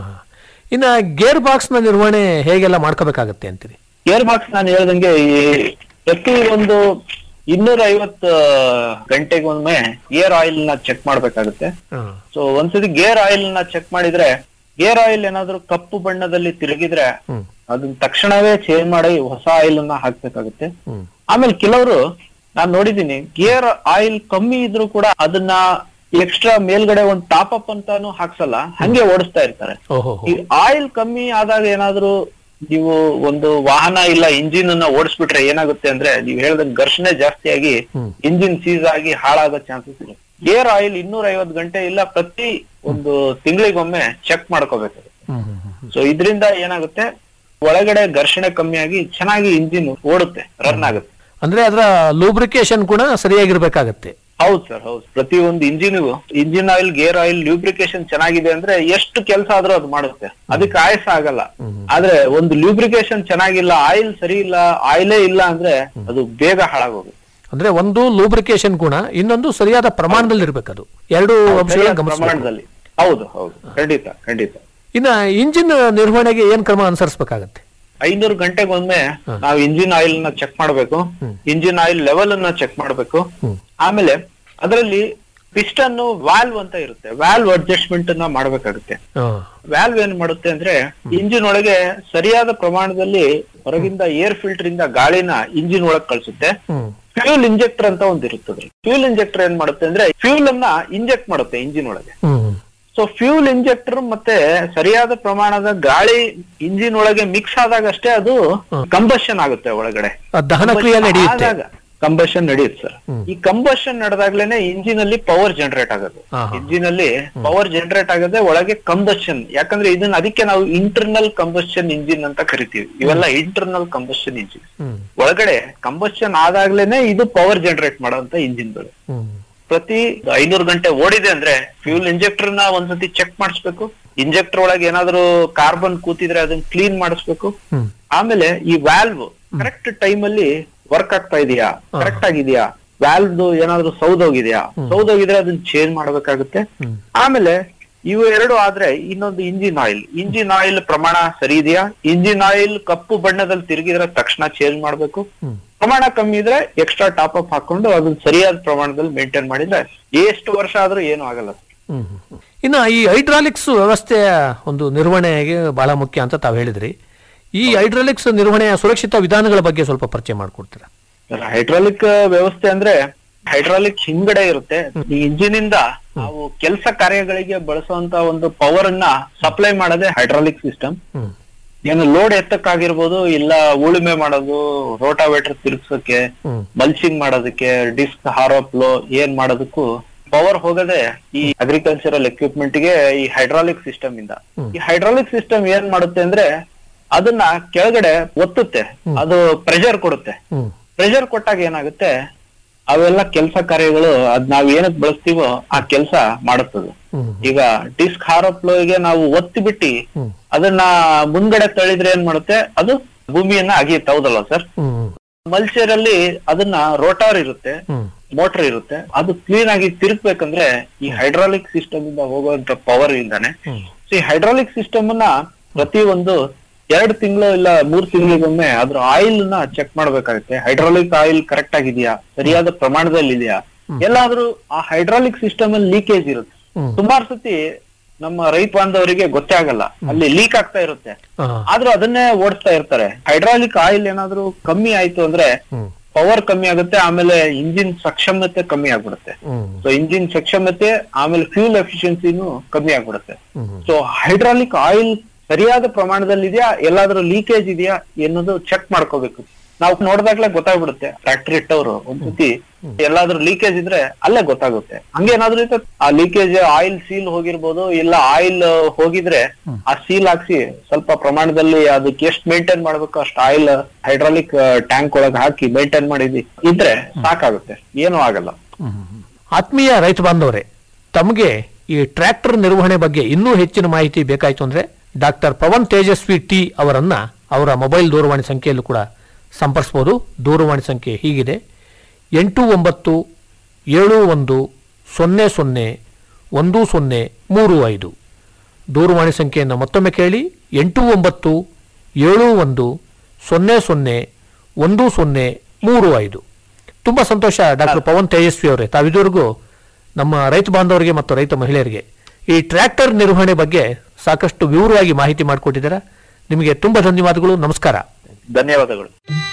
ಇನ್ನ ಗೇರ್ ಬಾಕ್ಸ್ ನ ನಿರ್ವಹಣೆ ಹೇಗೆಲ್ಲ ಮಾಡ್ಕೋಬೇಕಾಗತ್ತೆ ಅಂತೀರಿ ಗೇರ್ ಬಾಕ್ಸ್ ನಾನು ಹೇಳ್ದಂಗೆ ಈ ಪ್ರತಿ ಒಂದು ಇನ್ನೂರ ಐವತ್ತು ಗಂಟೆಗೊಮ್ಮೆ ಗೇರ್ ಆಯಿಲ್ ನ ಚೆಕ್ ಮಾಡ್ಬೇಕಾಗುತ್ತೆ ಸೊ ಒಂದ್ಸತಿ ಗೇರ್ ಆಯಿಲ್ ನ ಚೆಕ್ ಮಾಡಿದ್ರೆ ಗೇರ್ ಆಯಿಲ್ ಏನಾದ್ರೂ ಕಪ್ಪು ಬಣ್ಣದಲ್ಲಿ ತಿರುಗಿದ್ರೆ ಅದನ್ನ ತಕ್ಷಣವೇ ಚೇಂಜ್ ಮಾಡಿ ಹೊಸ ಆಯಿಲ್ ಅನ್ನ ಹಾಕ್ಬೇಕಾಗುತ್ತೆ ಆಮೇಲೆ ಕೆಲವರು ನಾನ್ ನೋಡಿದೀನಿ ಗೇರ್ ಆಯಿಲ್ ಕಮ್ಮಿ ಇದ್ರೂ ಕೂಡ ಅದನ್ನ ಎಕ್ಸ್ಟ್ರಾ ಮೇಲ್ಗಡೆ ಒಂದ್ ಟಾಪ್ ಅಪ್ ಅಂತಾನು ಹಾಕ್ಸಲ್ಲ ಹಂಗೆ ಓಡಿಸ್ತಾ ಇರ್ತಾರೆ ಈ ಆಯಿಲ್ ಕಮ್ಮಿ ಆದಾಗ ಏನಾದ್ರೂ ನೀವು ಒಂದು ವಾಹನ ಇಲ್ಲ ಇಂಜಿನ್ ಅನ್ನ ಓಡಿಸ್ಬಿಟ್ರೆ ಏನಾಗುತ್ತೆ ಅಂದ್ರೆ ನೀವು ಹೇಳ್ದಂಗೆ ಘರ್ಷಣೆ ಜಾಸ್ತಿ ಆಗಿ ಇಂಜಿನ್ ಸೀಸ್ ಆಗಿ ಹಾಳಾಗೋ ಚಾನ್ಸಸ್ ಇದೆ ಗೇರ್ ಆಯಿಲ್ ಇನ್ನೂರ ಐವತ್ತು ಗಂಟೆ ಇಲ್ಲ ಪ್ರತಿ ಒಂದು ತಿಂಗಳಿಗೊಮ್ಮೆ ಚೆಕ್ ಮಾಡ್ಕೋಬೇಕು ಸೊ ಇದರಿಂದ ಏನಾಗುತ್ತೆ ಒಳಗಡೆ ಘರ್ಷಣೆ ಕಮ್ಮಿ ಆಗಿ ಚೆನ್ನಾಗಿ ಇಂಜಿನ್ ಓಡುತ್ತೆ ರನ್ ಆಗುತ್ತೆ ಅಂದ್ರೆ ಅದರ ಲೂಬ್ರಿಕೇಶನ್ ಕೂಡ ಸರಿಯಾಗಿರ್ಬೇಕಾಗತ್ತೆ ಹೌದು ಸರ್ ಹೌದು ಪ್ರತಿ ಒಂದು ಇಂಜಿನ್ಗೂ engine oil gear oil lubrication ಚೆನ್ನಾಗಿದೆ ಅಂದ್ರೆ ಎಷ್ಟು ಕೆಲಸ ಆದ್ರೂ ಅದು ಮಾಡುತ್ತೆ ಅದಕ್ಕೆ ಆಯಸ ಆಗಲ್ಲ ಆದ್ರೆ ಒಂದು ಲ್ಯೂಬ್ರಿಕೇಶನ್ ಚೆನ್ನಾಗಿಲ್ಲ ಆಯಿಲ್ ಸರಿ ಇಲ್ಲ ಆಯಿಲೇ ಇಲ್ಲ ಅಂದ್ರೆ ಅದು ಬೇಗ ಹಾಳಾಗೋಗುತ್ತೆ ಅಂದ್ರೆ ಒಂದು ಲೂಬ್ರಿಕೇಶನ್ ಗುಣ ಇನ್ನೊಂದು ಸರಿಯಾದ ಪ್ರಮಾಣದಲ್ಲಿ ಇರ್ಬೇಕದು ಎರಡು ಅಂಶಗಳ ಸರಿಯಾದ ಗಮನಿಸಬೇಕು ಪ್ರಮಾಣದಲ್ಲಿ ಹೌದು ಹೌದು ಖಂಡಿತ ಖಂಡಿತ ಇನ್ನ ಇಂಜಿನ್ ನಿರ್ವಹಣೆಗೆ ಏನ್ ಕ್ರಮ ಅನುಸರಿಸಬೇಕಾಗತ್ತೆ ಐನೂರು ಗಂಟೆಗೊಮ್ಮೆ ನಾವು ಇಂಜಿನ್ ಆಯಿಲ್ ನ ಚೆಕ್ ಮಾಡ್ಬೇಕು ಇಂಜಿನ್ ಆಯಿಲ್ ಲೆವೆಲ್ ಅನ್ನ ಚೆಕ್ ಮಾಡ್ಬೇಕು ಆಮೇಲೆ ಅದರಲ್ಲಿ ಪಿಸ್ಟನ್ ವಾಲ್ವ್ ಅಂತ ಇರುತ್ತೆ ವಾಲ್ವ್ ಅಡ್ಜಸ್ಟ್ಮೆಂಟ್ ಅನ್ನ ಮಾಡ್ಬೇಕಾಗುತ್ತೆ ವ್ಯಾಲ್ವ್ ಏನ್ ಮಾಡುತ್ತೆ ಅಂದ್ರೆ ಇಂಜಿನ್ ಒಳಗೆ ಸರಿಯಾದ ಪ್ರಮಾಣದಲ್ಲಿ ಹೊರಗಿಂದ ಏರ್ ಫಿಲ್ಟರ್ ಇಂದ ಗಾಳಿನ ಇಂಜಿನ್ ಒಳಗ್ ಕಳ್ಸುತ್ತೆ ಫ್ಯೂಲ್ ಇಂಜೆಕ್ಟರ್ ಅಂತ ಒಂದ್ ಇರುತ್ತದೆ ಫ್ಯೂಲ್ ಇಂಜೆಕ್ಟರ್ ಏನ್ ಮಾಡುತ್ತೆ ಅಂದ್ರೆ ಫ್ಯೂಲ್ ಅನ್ನ ಇಂಜೆಕ್ಟ್ ಮಾಡುತ್ತೆ ಇಂಜಿನ್ ಒಳಗೆ ಸೊ ಫ್ಯೂಲ್ ಇಂಜೆಕ್ಟರ್ ಮತ್ತೆ ಸರಿಯಾದ ಪ್ರಮಾಣದ ಗಾಳಿ ಇಂಜಿನ್ ಒಳಗೆ ಮಿಕ್ಸ್ ಆದಾಗ ಅಷ್ಟೇ ಅದು ಕಂಬಷನ್ ಆಗುತ್ತೆ ಒಳಗಡೆ ದಹನ ಕ್ರಿಯೆ ನಡೆಯುತ್ತೆ ಕಂಬಷನ್ ನಡೆಯುತ್ತೆ ಸರ್ ಈ ಕಂಬಷನ್ ನಡೆದಾಗ್ಲೇನೆ ಇಂಜಿನ್ ಅಲ್ಲಿ ಪವರ್ ಜನರೇಟ್ ಆಗೋದು ಇಂಜಿನ್ ಅಲ್ಲಿ ಪವರ್ ಜನರೇಟ್ ಆಗೋದೇ ಒಳಗೆ ಕಂಬಷನ್ ಯಾಕಂದ್ರೆ ಇದನ್ನ ಅದಕ್ಕೆ ನಾವು ಇಂಟರ್ನಲ್ ಕಂಬಷನ್ ಇಂಜಿನ್ ಅಂತ ಕರಿತೀವಿ ಇವೆಲ್ಲ ಇಂಟರ್ನಲ್ ಕಂಬಷನ್ ಇಂಜಿನ್ ಒಳಗಡೆ ಕಂಬಷನ್ ಆದಾಗ್ಲೇನೆ ಇದು ಪವರ್ ಜನರೇಟ್ ಮಾಡೋಂತ ಇಂಜಿನ್ಗಳು ಪ್ರತಿ ಐನೂರು ಗಂಟೆ ಓಡಿದೆ ಅಂದ್ರೆ ಫ್ಯೂಲ್ ಇಂಜೆಕ್ಟರ್ ನ ಒಂದ್ಸತಿ ಚೆಕ್ ಮಾಡಿಸ್ಬೇಕು ಇಂಜೆಕ್ಟರ್ ಒಳಗೆ ಏನಾದ್ರು ಕಾರ್ಬನ್ ಕೂತಿದ್ರೆ ಅದನ್ನ ಕ್ಲೀನ್ ಮಾಡಿಸ್ಬೇಕು ಆಮೇಲೆ ಈ ವ್ಯಾಲ್ವ್ ಕರೆಕ್ಟ್ ಟೈಮ್ ಅಲ್ಲಿ ವರ್ಕ್ ಆಗ್ತಾ ಇದೆಯಾ ಕರೆಕ್ಟ್ ಆಗಿದೆಯಾ ವ್ಯಾಲ್ವ್ದು ಏನಾದ್ರೂ ಸೌದೋಗಿದೆಯಾ ಸೌದೋಗಿದ್ರೆ ಅದನ್ನ ಚೇಂಜ್ ಮಾಡ್ಬೇಕಾಗುತ್ತೆ ಆಮೇಲೆ ಇವು ಎರಡು ಆದ್ರೆ ಇನ್ನೊಂದು ಇಂಜಿನ್ ಆಯಿಲ್ ಇಂಜಿನ್ ಆಯಿಲ್ ಪ್ರಮಾಣ ಸರಿ ಇದೆಯಾ ಇಂಜಿನ್ ಆಯಿಲ್ ಕಪ್ಪು ಬಣ್ಣದಲ್ಲಿ ತಿರುಗಿದ್ರೆ ತಕ್ಷಣ ಚೇಂಜ್ ಮಾಡ್ಬೇಕು ಪ್ರಮಾಣ ಕಮ್ಮಿ ಇದ್ರೆ ಎಕ್ಸ್ಟ್ರಾ ಟಾಪ್ ಅಪ್ ಹಾಕೊಂಡು ಅದನ್ನ ಸರಿಯಾದ ಪ್ರಮಾಣದಲ್ಲಿ ಮೇಂಟೈನ್ ಮಾಡಿದ್ರೆ ಎಷ್ಟು ವರ್ಷ ಆದ್ರೂ ಏನು ಆಗಲ್ಲ ಇನ್ನು ಈ ಹೈಡ್ರಾಲಿಕ್ಸ್ ವ್ಯವಸ್ಥೆಯ ಒಂದು ನಿರ್ವಹಣೆಗೆ ಬಹಳ ಮುಖ್ಯ ಅಂತ ತಾವು ಹೇಳಿದ್ರಿ ಈ ಹೈಡ್ರಾಲಿಕ್ಸ್ ನಿರ್ವಹಣೆಯ ಸುರಕ್ಷಿತ ವಿಧಾನಗಳ ಬಗ್ಗೆ ಸ್ವಲ್ಪ ಪರಿಚಯ ಮಾಡ್ಕೊಡ್ತೀರಾ ಹೈಡ್ರಾಲಿಕ್ ವ್ಯವಸ್ಥೆ ಅಂದ್ರೆ ಹೈಡ್ರಾಲಿಕ್ ಹಿಂಗಡೆ ಇರುತ್ತೆ ಈ ಇಂಜಿನ್ ಇಂದ ನಾವು ಕೆಲಸ ಕಾರ್ಯಗಳಿಗೆ ಬಳಸುವಂತ ಒಂದು ಪವರ್ ಅನ್ನ ಸಪ್ಲೈ ಮಾಡೋದೇ ಹೈಡ್ರಾಲಿಕ್ ಸಿಸ್ಟಮ್ ಏನು ಲೋಡ್ ಎತ್ತಕ್ಕಾಗಿರ್ಬೋದು ಇಲ್ಲ ಉಳುಮೆ ಮಾಡೋದು ರೋಟಾವೇಟರ್ ತಿರುಗ್ಸಕ್ಕೆ ಮಲ್ಚಿಂಗ್ ಮಾಡೋದಕ್ಕೆ ಡಿಸ್ಕ್ ಹಾರೋಪ್ಲೋ ಏನ್ ಮಾಡೋದಕ್ಕೂ ಪವರ್ ಹೋಗದೆ ಈ ಅಗ್ರಿಕಲ್ಚರಲ್ ಎಕ್ವಿಪ್ಮೆಂಟ್ ಗೆ ಈ ಹೈಡ್ರಾಲಿಕ್ ಸಿಸ್ಟಮ್ ಇಂದ ಈ ಹೈಡ್ರಾಲಿಕ್ ಸಿಸ್ಟಮ್ ಏನ್ ಮಾಡುತ್ತೆ ಅಂದ್ರೆ ಅದನ್ನ ಕೆಳಗಡೆ ಒತ್ತುತ್ತೆ ಅದು ಪ್ರೆಷರ್ ಕೊಡುತ್ತೆ ಪ್ರೆಷರ್ ಕೊಟ್ಟಾಗ ಏನಾಗುತ್ತೆ ಅವೆಲ್ಲ ಕೆಲಸ ಕಾರ್ಯಗಳು ಅದ್ ನಾವ್ ಏನಕ್ ಬಳಸ್ತೀವೋ ಆ ಕೆಲಸ ಮಾಡುತ್ತದೆ ಈಗ ಡಿಸ್ಕ್ ಹಾರೋಪ್ಲೋಗೆ ನಾವು ಒತ್ತಿ ಬಿಟ್ಟು ಅದನ್ನ ಮುಂದ್ಗಡೆ ತಳಿದ್ರೆ ಏನ್ ಮಾಡುತ್ತೆ ಅದು ಭೂಮಿಯನ್ನ ಅಗಿಯುತ್ತೆ ಹೌದಲ್ಲ ಸರ್ ಮಲ್ಚರ್ ಅಲ್ಲಿ ಅದನ್ನ ರೋಟಾರ್ ಇರುತ್ತೆ ಮೋಟರ್ ಇರುತ್ತೆ ಅದು ಕ್ಲೀನ್ ಆಗಿ ತಿರುಗ್ಬೇಕಂದ್ರೆ ಈ ಹೈಡ್ರಾಲಿಕ್ ಸಿಸ್ಟಮ್ ಇಂದ ಹೋಗುವಂತ ಪವರ್ ಇಂದಾನೆ ಸೊ ಈ ಹೈಡ್ರಾಲಿಕ್ ಸಿಸ್ಟಮ್ ಅನ್ನ ಪ್ರತಿ ಒಂದು ಎರಡು ತಿಂಗಳು ಇಲ್ಲ ಮೂರ್ ತಿಂಗಳಿಗೊಮ್ಮೆ ಅದ್ರ ಆಯಿಲ್ ನ ಚೆಕ್ ಮಾಡ್ಬೇಕಾಗುತ್ತೆ ಹೈಡ್ರಾಲಿಕ್ ಆಯಿಲ್ ಕರೆಕ್ಟ್ ಆಗಿದೆಯಾ ಸರಿಯಾದ ಪ್ರಮಾಣದಲ್ಲಿ ಇದೆಯಾ ಎಲ್ಲಾದ್ರೂ ಆ ಹೈಡ್ರಾಲಿಕ್ ಸಿಸ್ಟಮ್ ಅಲ್ಲಿ ಲೀಕೇಜ್ ಇರುತ್ತೆ ಸುಮಾರು ಸತಿ ನಮ್ಮ ರೈತ ಬಾಂಧವರಿಗೆ ಗೊತ್ತೇ ಆಗಲ್ಲ ಅಲ್ಲಿ ಲೀಕ್ ಆಗ್ತಾ ಇರುತ್ತೆ ಆದ್ರೂ ಅದನ್ನೇ ಓಡಿಸ್ತಾ ಇರ್ತಾರೆ ಹೈಡ್ರಾಲಿಕ್ ಆಯಿಲ್ ಏನಾದ್ರೂ ಕಮ್ಮಿ ಆಯ್ತು ಅಂದ್ರೆ ಪವರ್ ಕಮ್ಮಿ ಆಗುತ್ತೆ ಆಮೇಲೆ ಇಂಜಿನ್ ಸಕ್ಷಮತೆ ಕಮ್ಮಿ ಆಗ್ಬಿಡುತ್ತೆ ಸೊ ಇಂಜಿನ್ ಸಕ್ಷಮತೆ ಆಮೇಲೆ ಫ್ಯೂಲ್ ಎಫಿಷಿಯನ್ಸಿನೂ ಕಮ್ಮಿ ಆಗ್ಬಿಡುತ್ತೆ ಸೊ ಹೈಡ್ರಾಲಿಕ್ ಆಯಿಲ್ ಸರಿಯಾದ ಪ್ರಮಾಣದಲ್ಲಿ ಇದೆಯಾ ಎಲ್ಲಾದ್ರೂ ಲೀಕೇಜ್ ಇದೆಯಾ ಎನ್ನೋದು ಚೆಕ್ ಮಾಡ್ಕೋಬೇಕು ನಾವು ನೋಡಿದಾಗ್ಲೇ ಗೊತ್ತಾಗ್ಬಿಡುತ್ತೆ ಫ್ಯಾಕ್ಟ್ರಿ ಇಟ್ಟವ್ರು ಒಂದ್ಸತಿ ಎಲ್ಲಾದ್ರೂ ಲೀಕೇಜ್ ಇದ್ರೆ ಅಲ್ಲೇ ಗೊತ್ತಾಗುತ್ತೆ ಹಂಗೇನಾದ್ರೂ ಇದ್ರೆ ಆ ಲೀಕೇಜ್ ಆಯಿಲ್ ಸೀಲ್ ಹೋಗಿರ್ಬೋದು ಇಲ್ಲ ಆಯಿಲ್ ಹೋಗಿದ್ರೆ ಆ ಸೀಲ್ ಹಾಕ್ಸಿ ಸ್ವಲ್ಪ ಪ್ರಮಾಣದಲ್ಲಿ ಅದಕ್ಕೆ ಎಷ್ಟು ಮೇಂಟೈನ್ ಮಾಡ್ಬೇಕು ಅಷ್ಟು ಆಯಿಲ್ ಹೈಡ್ರಾಲಿಕ್ ಟ್ಯಾಂಕ್ ಒಳಗೆ ಹಾಕಿ ಮೇಂಟೈನ್ ಮಾಡಿದಿ ಇದ್ರೆ ಸಾಕಾಗುತ್ತೆ ಏನೂ ಆಗಲ್ಲ ಆತ್ಮೀಯ ರೈತ ಬಾಂಧವರೇ ತಮಗೆ ಈ ಟ್ರ್ಯಾಕ್ಟರ್ ನಿರ್ವಹಣೆ ಬಗ್ಗೆ ಇನ್ನೂ ಹೆಚ್ಚಿನ ಮಾಹಿತಿ ಬೇಕಾಯ್ತು ಅಂದ್ರೆ ಡಾಕ್ಟರ್ ಪವನ್ ತೇಜಸ್ವಿ ಟಿ ಅವರನ್ನ ಅವರ ಮೊಬೈಲ್ ದೂರವಾಣಿ ಸಂಖ್ಯೆಯಲ್ಲೂ ಕೂಡ ಸಂಪರ್ಸ್ಬೋದು ದೂರವಾಣಿ ಸಂಖ್ಯೆ ಹೀಗಿದೆ ಎಂಟು ಒಂಬತ್ತು ಏಳು ಒಂದು ಸೊನ್ನೆ ಸೊನ್ನೆ ಒಂದು ಸೊನ್ನೆ ಮೂರು ಐದು ದೂರವಾಣಿ ಸಂಖ್ಯೆಯನ್ನು ಮತ್ತೊಮ್ಮೆ ಕೇಳಿ ಎಂಟು ಒಂಬತ್ತು ಏಳು ಒಂದು ಸೊನ್ನೆ ಸೊನ್ನೆ ಒಂದು ಸೊನ್ನೆ ಮೂರು ಐದು ತುಂಬ ಸಂತೋಷ ಡಾಕ್ಟರ್ ಪವನ್ ತೇಜಸ್ವಿ ಅವರೇ ತಾವಿದುವರೆಗೂ ನಮ್ಮ ರೈತ ಬಾಂಧವರಿಗೆ ಮತ್ತು ರೈತ ಮಹಿಳೆಯರಿಗೆ ಈ ಟ್ರ್ಯಾಕ್ಟರ್ ನಿರ್ವಹಣೆ ಬಗ್ಗೆ ಸಾಕಷ್ಟು ವಿವರವಾಗಿ ಮಾಹಿತಿ ಮಾಡಿಕೊಟ್ಟಿದ್ದೀರಾ ನಿಮಗೆ ತುಂಬ ಧನ್ಯವಾದಗಳು ನಮಸ್ಕಾರ ಧನ್ಯವಾದಗಳು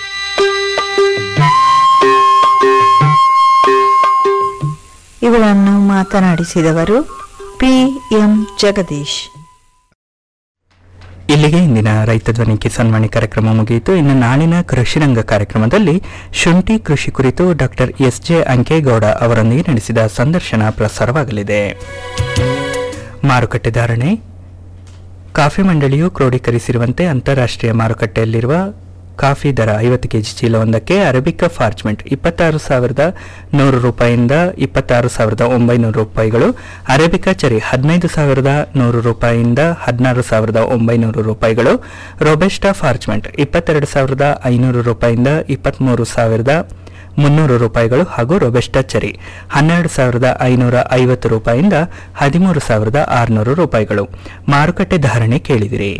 ಇವುಗಳನ್ನು ಮಾತನಾಡಿಸಿದವರು ಪಿ ಎಂ ಜಗದೀಶ್ ಇಲ್ಲಿಗೆ ಇಂದಿನ ರೈತ ಧ್ವನಿ ಕಿಸಾನ್ ವಾಣಿ ಕಾರ್ಯಕ್ರಮ ಮುಗಿಯಿತು ಇನ್ನು ನಾಳಿನ ಕೃಷಿರಂಗ ಕಾರ್ಯಕ್ರಮದಲ್ಲಿ ಶುಂಠಿ ಕೃಷಿ ಕುರಿತು ಡಾಕ್ಟರ್ ಎಸ್ ಜೆ ಅಂಕೇಗೌಡ ಅವರೊಂದಿಗೆ ನಡೆಸಿದ ಸಂದರ್ಶನ ಪ್ರಸಾರವಾಗಲಿದೆ ಮಾರುಕಟ್ಟೆ ಧಾರಣೆ ಕಾಫಿ ಮಂಡಳಿಯು ಕ್ರೋಢೀಕರಿಸಿರುವಂತೆ ಅಂತಾರಾಷ್ಟ್ರೀಯ ಮಾರುಕಟ್ಟೆಯಲ್ಲಿರುವ ಕಾಫಿ ದರ ಐವತ್ತು ಕೆಜಿ ಚೀಲವೊಂದಕ್ಕೆ ಅರಬಿಕಾ ಫಾರ್ಚ್ಮೆಂಟ್ ಇಪ್ಪತ್ತಾರು ಸಾವಿರದ ನೂರು ರೂಪಾಯಿಯಿಂದ ಇಪ್ಪತ್ತಾರು ಸಾವಿರದ ಒಂಬೈನೂರು ರೂಪಾಯಿಗಳು ಅರೇಬಿಕಾ ಚರಿ ಹದಿನೈದು ಸಾವಿರದ ನೂರು ರೂಪಾಯಿಯಿಂದ ಹದಿನಾರು ಸಾವಿರದ ಒಂಬೈನೂರು ರೂಪಾಯಿಗಳು ರೊಬೆಸ್ಟಾ ಫಾರ್ಚ್ಮೆಂಟ್ ಇಪ್ಪತ್ತೆರಡು ಸಾವಿರದ ಐನೂರು ರೂಪಾಯಿಯಿಂದ ಇಪ್ಪತ್ತ್ಮೂರು ಸಾವಿರದ ಮುನ್ನೂರು ರೂಪಾಯಿಗಳು ಹಾಗೂ ರೊಬೆಸ್ಟಾ ಚರಿ ಹನ್ನೆರಡು ಸಾವಿರದ ಐನೂರ ಐವತ್ತು ರೂಪಾಯಿಯಿಂದ ಹದಿಮೂರು ಸಾವಿರದ ಆರುನೂರು ರೂಪಾಯಿಗಳು ಮಾರುಕಟ್ಟೆ ಧಾರಣೆ ಕೇಳಿದಿರಿ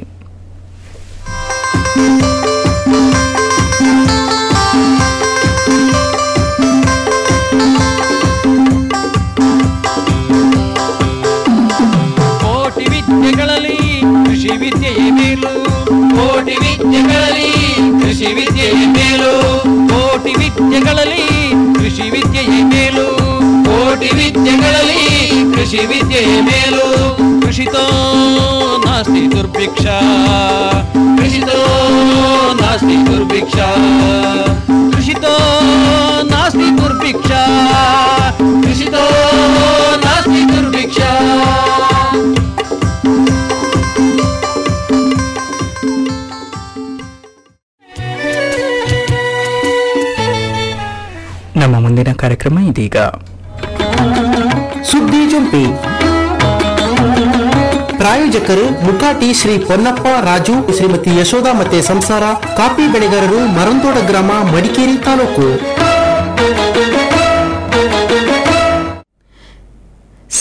ಕೋಟಿ ವಿದ್ಯೆಗಳಲ್ಲಿ ಕೃಷಿ ವಿದ್ಯೆಯೇ ಮೇಲು ಕೋಟಿ ವಿದ್ಯೆಗಳಲ್ಲಿ ಕೃಷಿ ವಿದ್ಯೆಯೇ ಮೇಲು ಕೋಟಿ ವಿದ್ಯೆಗಳಲ್ಲಿ ಕೃಷಿ ವಿದ್ಯೆಯೇ ಮೇಲು ಕೋಟಿ ವಿದ್ಯೆಗಳಲ್ಲಿ ಕೃಷಿ ವಿದ್ಯೆಯೇ ಮೇಲು ಕೃಷಿತೋ ನಾಸ್ತಿ ದುರ್ಭಿಕ್ಷ ಕೃಷಿತೋ ನಾಸ್ತಿ ದುರ್ಭಿಕ್ಷ ಕೃಷಿತೋ ನಾಸ್ತಿ ದುರ್ಭಿಕ್ಷ ಕೃಷಿತೋ ನಾಸ್ತಿ ದುರ್ಭಿಕ್ಷ ನಮ್ಮ ಮುಂದಿನ ಕಾರ್ಯಕ್ರಮ ಇದೀಗ ಸುದ್ದಿ ಜಂಪಿ ಪ್ರಾಯೋಜಕರು ಮುಕಾಟಿ ಶ್ರೀ ಪೊನ್ನಪ್ಪ ರಾಜು ಶ್ರೀಮತಿ ಯಶೋಧ ಮತ್ತೆ ಸಂಸಾರ ಕಾಫಿ ಬೆಳೆಗಾರರು ಮರಂದೋಡ ಗ್ರಾಮ ಮಡಿಕೇರಿ ತಾಲೂಕು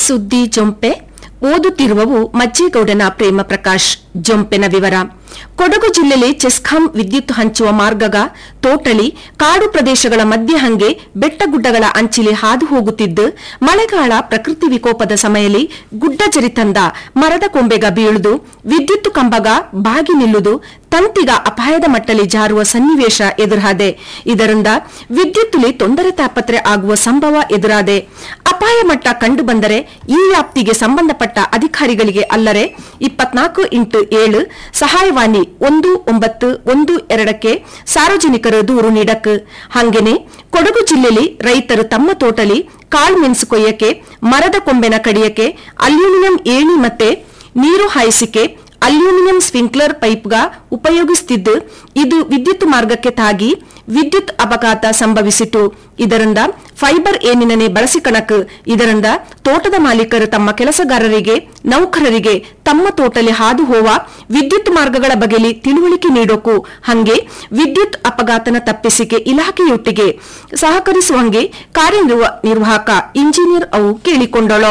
ಸುದ್ದಿ ಜೊಂಪೆ ಓದುತ್ತಿರುವವು ಮಜ್ಜೇಗೌಡನ ಪ್ರೇಮ ಪ್ರಕಾಶ್ ಜೊಂಪೆನ ವಿವರ ಕೊಡಗು ಜಿಲ್ಲೆಯಲ್ಲಿ ಚೆಸ್ಕಾಂ ವಿದ್ಯುತ್ ಹಂಚುವ ಮಾರ್ಗಗ ತೋಟಳಿ ಕಾಡು ಪ್ರದೇಶಗಳ ಮಧ್ಯ ಹಂಗೆ ಬೆಟ್ಟಗುಡ್ಡಗಳ ಅಂಚಿಲಿ ಹಾದು ಹೋಗುತ್ತಿದ್ದು ಮಳೆಗಾಲ ಪ್ರಕೃತಿ ವಿಕೋಪದ ಸಮಯದಲ್ಲಿ ಗುಡ್ಡ ಜರಿತಂದ ಮರದ ಕೊಂಬೆಗ ಬೀಳುದು ವಿದ್ಯುತ್ ಕಂಬಗ ಬಾಗಿ ನಿಲ್ಲುದು ತಂತಿಗ ಅಪಾಯದ ಮಟ್ಟಲಿ ಜಾರುವ ಸನ್ನಿವೇಶ ಎದುರಾದೆ ಇದರಿಂದ ವಿದ್ಯುತ್ಲಿ ತೊಂದರೆ ತಾಪತ್ರೆ ಆಗುವ ಸಂಭವ ಎದುರಾದೆ ಅಪಾಯ ಮಟ್ಟ ಕಂಡು ಬಂದರೆ ಈ ವ್ಯಾಪ್ತಿಗೆ ಸಂಬಂಧಪಟ್ಟ ಅಧಿಕಾರಿಗಳಿಗೆ ಅಲ್ಲರೆ ಇಪ್ಪತ್ನಾಲ್ಕು ಇಂಟು ಏಳು ಸಹಾಯವಾಣಿ ಒಂದು ಒಂಬತ್ತು ಒಂದು ಎರಡಕ್ಕೆ ಸಾರ್ವಜನಿಕರು ದೂರು ನೀಡಕ್ ಹಂಗೆನೆ ಕೊಡಗು ಜಿಲ್ಲೆಯಲ್ಲಿ ರೈತರು ತಮ್ಮ ತೋಟಲಿ ಕಾಳುಮೆಣಸು ಕೊಯ್ಯಕ್ಕೆ ಮರದ ಕೊಂಬೆನ ಕಡಿಯಕ್ಕೆ ಅಲ್ಯೂಮಿನಿಯಂ ಏಣಿ ಮತ್ತೆ ನೀರು ಹಾಯಿಸಿಕೆ ಅಲ್ಯೂಮಿನಿಯಂ ಸ್ಪ್ರಿಂಕ್ಲರ್ ಪೈಪ್ಗ ಉಪಯೋಗಿಸುತ್ತಿದ್ದು ಇದು ವಿದ್ಯುತ್ ಮಾರ್ಗಕ್ಕೆ ತಾಗಿ ವಿದ್ಯುತ್ ಅಪಘಾತ ಸಂಭವಿಸಿತು ಇದರಿಂದ ಫೈಬರ್ ಏನಿನನೆ ಬಳಸಿಕಣಕ್ ಇದರಿಂದ ತೋಟದ ಮಾಲೀಕರು ತಮ್ಮ ಕೆಲಸಗಾರರಿಗೆ ನೌಕರರಿಗೆ ತಮ್ಮ ತೋಟಲಿ ಹಾದು ಹೋವ ವಿದ್ಯುತ್ ಮಾರ್ಗಗಳ ಬಗೆಲಿ ತಿಳುವಳಿಕೆ ನೀಡೋಕು ಹಂಗೆ ವಿದ್ಯುತ್ ಅಪಘಾತನ ತಪ್ಪಿಸಿಕೆ ಇಲಾಖೆಯೊಟ್ಟಿಗೆ ಸಹಕರಿಸುವಂಗೆ ಕಾರ್ಯನಿರ್ವಾಹಕ ಇಂಜಿನಿಯರ್ ಅವು ಕೇಳಿಕೊಂಡಳು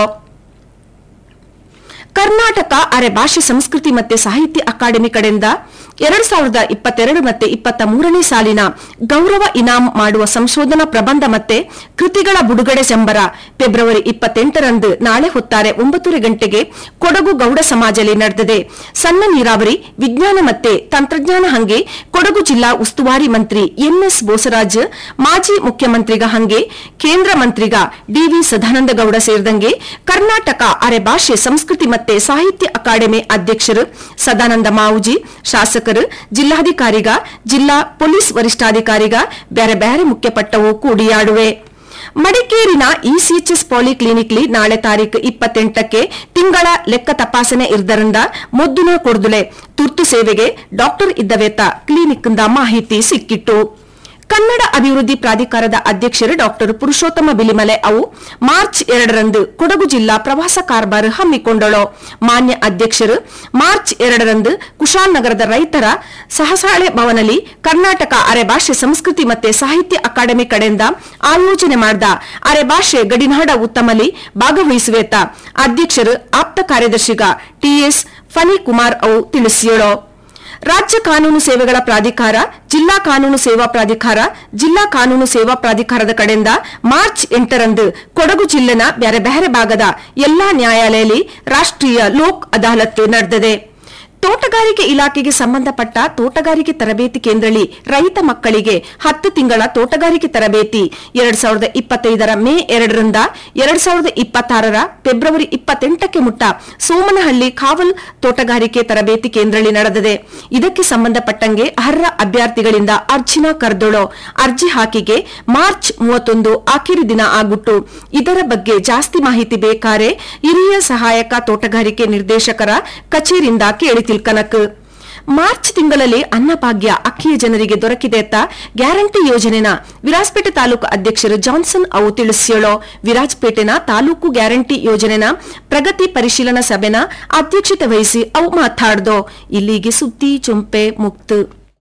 ಕರ್ನಾಟಕ ಅರೆ ಭಾಷೆ ಸಂಸ್ಕೃತಿ ಮತ್ತೆ ಸಾಹಿತ್ಯ ಅಕಾಡೆಮಿ ಕಡೆಯಿಂದ ಎರಡ್ ಸಾವಿರದ ಇಪ್ಪತ್ತೆರಡು ಮತ್ತೆ ಇಪ್ಪತ್ತ ಮೂರನೇ ಸಾಲಿನ ಗೌರವ ಇನಾಮ್ ಮಾಡುವ ಸಂಶೋಧನಾ ಪ್ರಬಂಧ ಮತ್ತೆ ಕೃತಿಗಳ ಬಿಡುಗಡೆ ಸಂಬರ ಫೆಬ್ರವರಿ ಇಪ್ಪತ್ತೆಂಟರಂದು ನಾಳೆ ಹೊತ್ತಾರೆ ಒಂಬತ್ತೂವರೆ ಗಂಟೆಗೆ ಕೊಡಗು ಗೌಡ ಸಮಾಜದಲ್ಲಿ ನಡೆದಿದೆ ಸಣ್ಣ ನೀರಾವರಿ ವಿಜ್ಞಾನ ಮತ್ತೆ ತಂತ್ರಜ್ಞಾನ ಹಂಗೆ ಕೊಡಗು ಜಿಲ್ಲಾ ಉಸ್ತುವಾರಿ ಮಂತ್ರಿ ಎಂಎಸ್ ಬೋಸರಾಜ್ ಮಾಜಿ ಮುಖ್ಯಮಂತ್ರಿಗ ಹಂಗೆ ಕೇಂದ್ರ ಮಂತ್ರಿಗ ಡಿವಿ ಸದಾನಂದ ಗೌಡ ಸೇರಿದಂಗೆ ಕರ್ನಾಟಕ ಅರೆ ಭಾಷೆ ಸಂಸ್ಕೃತಿ ಮತ್ತೆ ಸಾಹಿತ್ಯ ಅಕಾಡೆಮಿ ಅಧ್ಯಕ್ಷರು ಸದಾನಂದ ಮಾವುಜಿ ಶಾಸಕರು ಜಿಲ್ಲಾಧಿಕಾರಿಗ ಜಿಲ್ಲಾ ಪೊಲೀಸ್ ವರಿಷ್ಠಾಧಿಕಾರಿಗ ಬ್ಯಾರೆ ಬ್ಯಾರೆ ಮುಖ್ಯಪಟ್ಟವು ಕೂಡಿಯಾಡುವೆ ಮಡಿಕೇರಿನ ಇಸಿಎಚ್ಎಸ್ ಪಾಲಿಕ್ಲಿನಿಕ್ಲಿ ನಾಳೆ ತಾರೀಕು ಇಪ್ಪತ್ತೆಂಟಕ್ಕೆ ತಿಂಗಳ ಲೆಕ್ಕ ತಪಾಸಣೆ ಇರ್ದರಿಂದ ಮೊದ್ದುನ ಕೊಡ್ದುಲೆ ತುರ್ತು ಸೇವೆಗೆ ಡಾಕ್ಟರ್ ಇದ್ದವೇತ ಕ್ಲಿನಿಕ್ನಿಂದ ಮಾಹಿತಿ ಸಿಕ್ಕಿಟ್ಟು ಕನ್ನಡ ಅಭಿವೃದ್ಧಿ ಪ್ರಾಧಿಕಾರದ ಅಧ್ಯಕ್ಷರು ಡಾಕ್ಟರ್ ಪುರುಷೋತ್ತಮ ಬಿಲಿಮಲೆ ಅವು ಮಾರ್ಚ್ ಎರಡರಂದು ಕೊಡಗು ಜಿಲ್ಲಾ ಪ್ರವಾಸ ಕಾರ್ಬಾರ್ ಹಮ್ಮಿಕೊಂಡಳು ಮಾನ್ಯ ಅಧ್ಯಕ್ಷರು ಮಾರ್ಚ್ ಎರಡರಂದು ಕುಶಾಲನಗರದ ರೈತರ ಸಹಸಾಳೆ ಭವನಲ್ಲಿ ಕರ್ನಾಟಕ ಅರೆ ಭಾಷೆ ಸಂಸ್ಕೃತಿ ಮತ್ತೆ ಸಾಹಿತ್ಯ ಅಕಾಡೆಮಿ ಕಡೆಯಿಂದ ಆಯೋಜನೆ ಮಾಡಿದ ಅರೆ ಭಾಷೆ ಗಡಿನಾಡ ಉತ್ತಮಲಿ ಭಾಗವಹಿಸುವೇತ ಅಧ್ಯಕ್ಷರು ಆಪ್ತ ಕಾರ್ಯದರ್ಶಿಗ ಟಿಎಸ್ ಫನಿ ಕುಮಾರ್ ಅವು ತಿಳಿಸಿಯಳು ರಾಜ್ಯ ಕಾನೂನು ಸೇವೆಗಳ ಪ್ರಾಧಿಕಾರ ಜಿಲ್ಲಾ ಕಾನೂನು ಸೇವಾ ಪ್ರಾಧಿಕಾರ ಜಿಲ್ಲಾ ಕಾನೂನು ಸೇವಾ ಪ್ರಾಧಿಕಾರದ ಕಡೆಯಿಂದ ಮಾರ್ಚ್ ಎಂಟರಂದು ಕೊಡಗು ಜಿಲ್ಲೆನ ಬ್ಯಾರೆ ಬ್ಯಾರೆ ಭಾಗದ ಎಲ್ಲಾ ನ್ಯಾಯಾಲಯದಲ್ಲಿ ರಾಷ್ಟ್ರೀಯ ಲೋಕ್ ಅದಾಲತ್ ನಡೆದಿದೆ ತೋಟಗಾರಿಕೆ ಇಲಾಖೆಗೆ ಸಂಬಂಧಪಟ್ಟ ತೋಟಗಾರಿಕೆ ತರಬೇತಿ ಕೇಂದ್ರಳಿ ರೈತ ಮಕ್ಕಳಿಗೆ ಹತ್ತು ತಿಂಗಳ ತೋಟಗಾರಿಕೆ ತರಬೇತಿ ಎರಡ್ ಸಾವಿರದ ಇಪ್ಪತ್ತೈದರ ಮೇ ಎರಡರಿಂದ ಎರಡ್ ಸಾವಿರದ ಇಪ್ಪತ್ತಾರರ ಫೆಬ್ರವರಿ ಇಪ್ಪತ್ತೆಂಟಕ್ಕೆ ಮುಟ್ಟ ಸೋಮನಹಳ್ಳಿ ಕಾವಲ್ ತೋಟಗಾರಿಕೆ ತರಬೇತಿ ಕೇಂದ್ರಳಿ ನಡೆದಿದೆ ಇದಕ್ಕೆ ಸಂಬಂಧಪಟ್ಟಂಗೆ ಅರ್ಹ ಅಭ್ಯರ್ಥಿಗಳಿಂದ ಅರ್ಜಿನ ಕರೆದೊಳೋ ಅರ್ಜಿ ಹಾಕಿಗೆ ಮಾರ್ಚ್ ಮೂವತ್ತೊಂದು ಆಖರಿ ದಿನ ಆಗುಟ್ಟು ಇದರ ಬಗ್ಗೆ ಜಾಸ್ತಿ ಮಾಹಿತಿ ಬೇಕಾರೆ ಹಿರಿಯ ಸಹಾಯಕ ತೋಟಗಾರಿಕೆ ನಿರ್ದೇಶಕರ ಕಚೇರಿಯಿಂದ ಕೇಳಿ ತಿಳ್ಕನಕ್ ಮಾರ್ಚ್ ತಿಂಗಳಲ್ಲಿ ಅನ್ನಭಾಗ್ಯ ಅಕ್ಕಿಯ ಜನರಿಗೆ ದೊರಕಿದೆ ಅಂತ ಗ್ಯಾರಂಟಿ ಯೋಜನೆನ ವಿರಾಜಪೇಟೆ ತಾಲೂಕು ಅಧ್ಯಕ್ಷರು ಜಾನ್ಸನ್ ಅವು ತಿಳಿಸ್ಯಳೋ ವಿರಾಜಪೇಟೆನ ತಾಲೂಕು ಗ್ಯಾರಂಟಿ ಯೋಜನೆನ ಪ್ರಗತಿ ಪರಿಶೀಲನಾ ಸಭೆನ ಅಧ್ಯಕ್ಷತೆ ವಹಿಸಿ ಅವು ಮಾತಾಡ್ದೋ ಇಲ್ಲಿಗೆ ಸುದ್ದಿ ಚುಂಪೆ ಮುಕ್ತು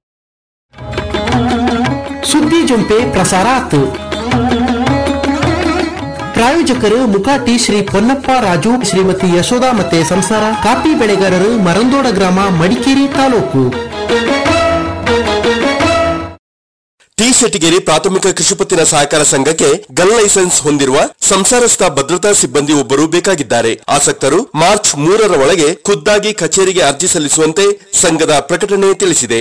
ಸುದ್ದಿ ಜೊಂಪೆ ಪ್ರಸಾರಾತು ಪ್ರಾಯೋಜಕರು ಮುಕಾಟಿ ಶ್ರೀ ಪೊನ್ನಪ್ಪ ರಾಜು ಶ್ರೀಮತಿ ಯಶೋಧ ಮತ್ತೆ ಸಂಸಾರ ಕಾಫಿ ಬೆಳೆಗಾರರು ಮರಂದೋಡ ಗ್ರಾಮ ಮಡಿಕೇರಿ ತಾಲೂಕು ಟಿ ಶೆಟ್ಟಿಗೇರಿ ಪ್ರಾಥಮಿಕ ಕೃಷಿಪತ್ತಿನ ಸಹಕಾರ ಸಂಘಕ್ಕೆ ಗನ್ ಲೈಸೆನ್ಸ್ ಹೊಂದಿರುವ ಸಂಸಾರಸ್ಥ ಭದ್ರತಾ ಸಿಬ್ಬಂದಿ ಒಬ್ಬರು ಬೇಕಾಗಿದ್ದಾರೆ ಆಸಕ್ತರು ಮಾರ್ಚ್ ಮೂರರ ಒಳಗೆ ಖುದ್ದಾಗಿ ಕಚೇರಿಗೆ ಅರ್ಜಿ ಸಲ್ಲಿಸುವಂತೆ ಸಂಘದ ಪ್ರಕಟಣೆ ತಿಳಿಸಿದೆ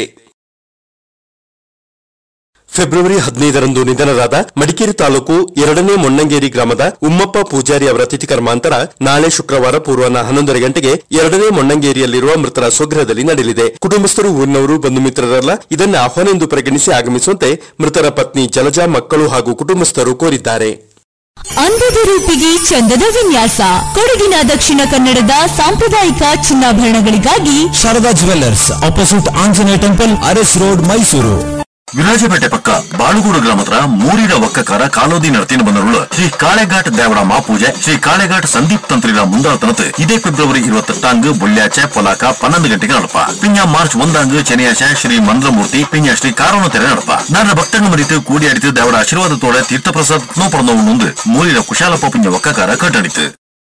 ಫೆಬ್ರವರಿ ಹದಿನೈದರಂದು ನಿಧನರಾದ ಮಡಿಕೇರಿ ತಾಲೂಕು ಎರಡನೇ ಮೊಣ್ಣಂಗೇರಿ ಗ್ರಾಮದ ಉಮ್ಮಪ್ಪ ಪೂಜಾರಿ ಅವರ ತಿಥಿ ಕರ್ಮಾಂತರ ನಾಳೆ ಶುಕ್ರವಾರ ಪೂರ್ವಾಹ್ನ ಹನ್ನೊಂದರ ಗಂಟೆಗೆ ಎರಡನೇ ಮೊಣ್ಣಂಗೇರಿಯಲ್ಲಿರುವ ಮೃತರ ಸ್ವಗೃಹದಲ್ಲಿ ನಡೆಯಲಿದೆ ಕುಟುಂಬಸ್ಥರು ಊರಿನವರು ಬಂಧು ಮಿತ್ರರಲ್ಲ ಇದನ್ನು ಆಹ್ವಾನ ಎಂದು ಪರಿಗಣಿಸಿ ಆಗಮಿಸುವಂತೆ ಮೃತರ ಪತ್ನಿ ಜಲಜಾ ಮಕ್ಕಳು ಹಾಗೂ ಕುಟುಂಬಸ್ಥರು ಕೋರಿದ್ದಾರೆ ಅಂದದ ರೂಪಿಗೆ ಚಂದದ ವಿನ್ಯಾಸ ಕೊಡಗಿನ ದಕ್ಷಿಣ ಕನ್ನಡದ ಸಾಂಪ್ರದಾಯಿಕ ಚಿನ್ನಾಭರಣಗಳಿಗಾಗಿ Sharada jewellers opposite Anjaneya temple Aras road Mysuru Virajpet ಪಕ್ಕ ಬಾಳುಗೂಡು ಗ್ರಾಮದ ಮೂರಿನ ಒಕ್ಕಕಾರ ಕಾಲೋದಿ ನಡತಿನ ಬಂದರುಳು ಶ್ರೀ ಕಾಳೆಘಾಟ್ ದೇವರ ಮಾಪೂಜೆ ಶ್ರೀ ಕಾಳೆಘಾಟ್ ಸಂದೀಪ್ ತಂತ್ರಿನ ಮುಂದಾಳತನത്ത് ಇದೇ ಫೆಬ್ರವರಿ ഇരുപത്തെട്ടാങ്ക് ബൊള്ളിയാഴ്ച പൊലാക്ക പന്ത്രണ്ട് ഗಂಟೆಗೆ നടപ്പ പിഞ്ഞ മാർച്ച് ഒന്നാങ്ക് ശനിയാഴ്ച ശ്രീ മന്ത്രമൂർത്തി പിഞ്ഞ ശ്രീ കാരോണ ತೆರೆ നടപ്പ ನಾಡ ಭಕ್ತಂಗ ಮರಿತು ಕೂಡಿಯಾಡಿತು ದೇವರ ಆಶೀರ್ವಾದത്തോടെ ತೀರ್ಥಪ್ರಸಾದ ನೋ ಪಡೆದವು ಮುಂದೆ ಮೂರಿನ ಕುಶಾಲಪ್ಪ ಪಿಂಜ ಒಕ್ಕಕಾರ ಕಟ್ಟಣಿತು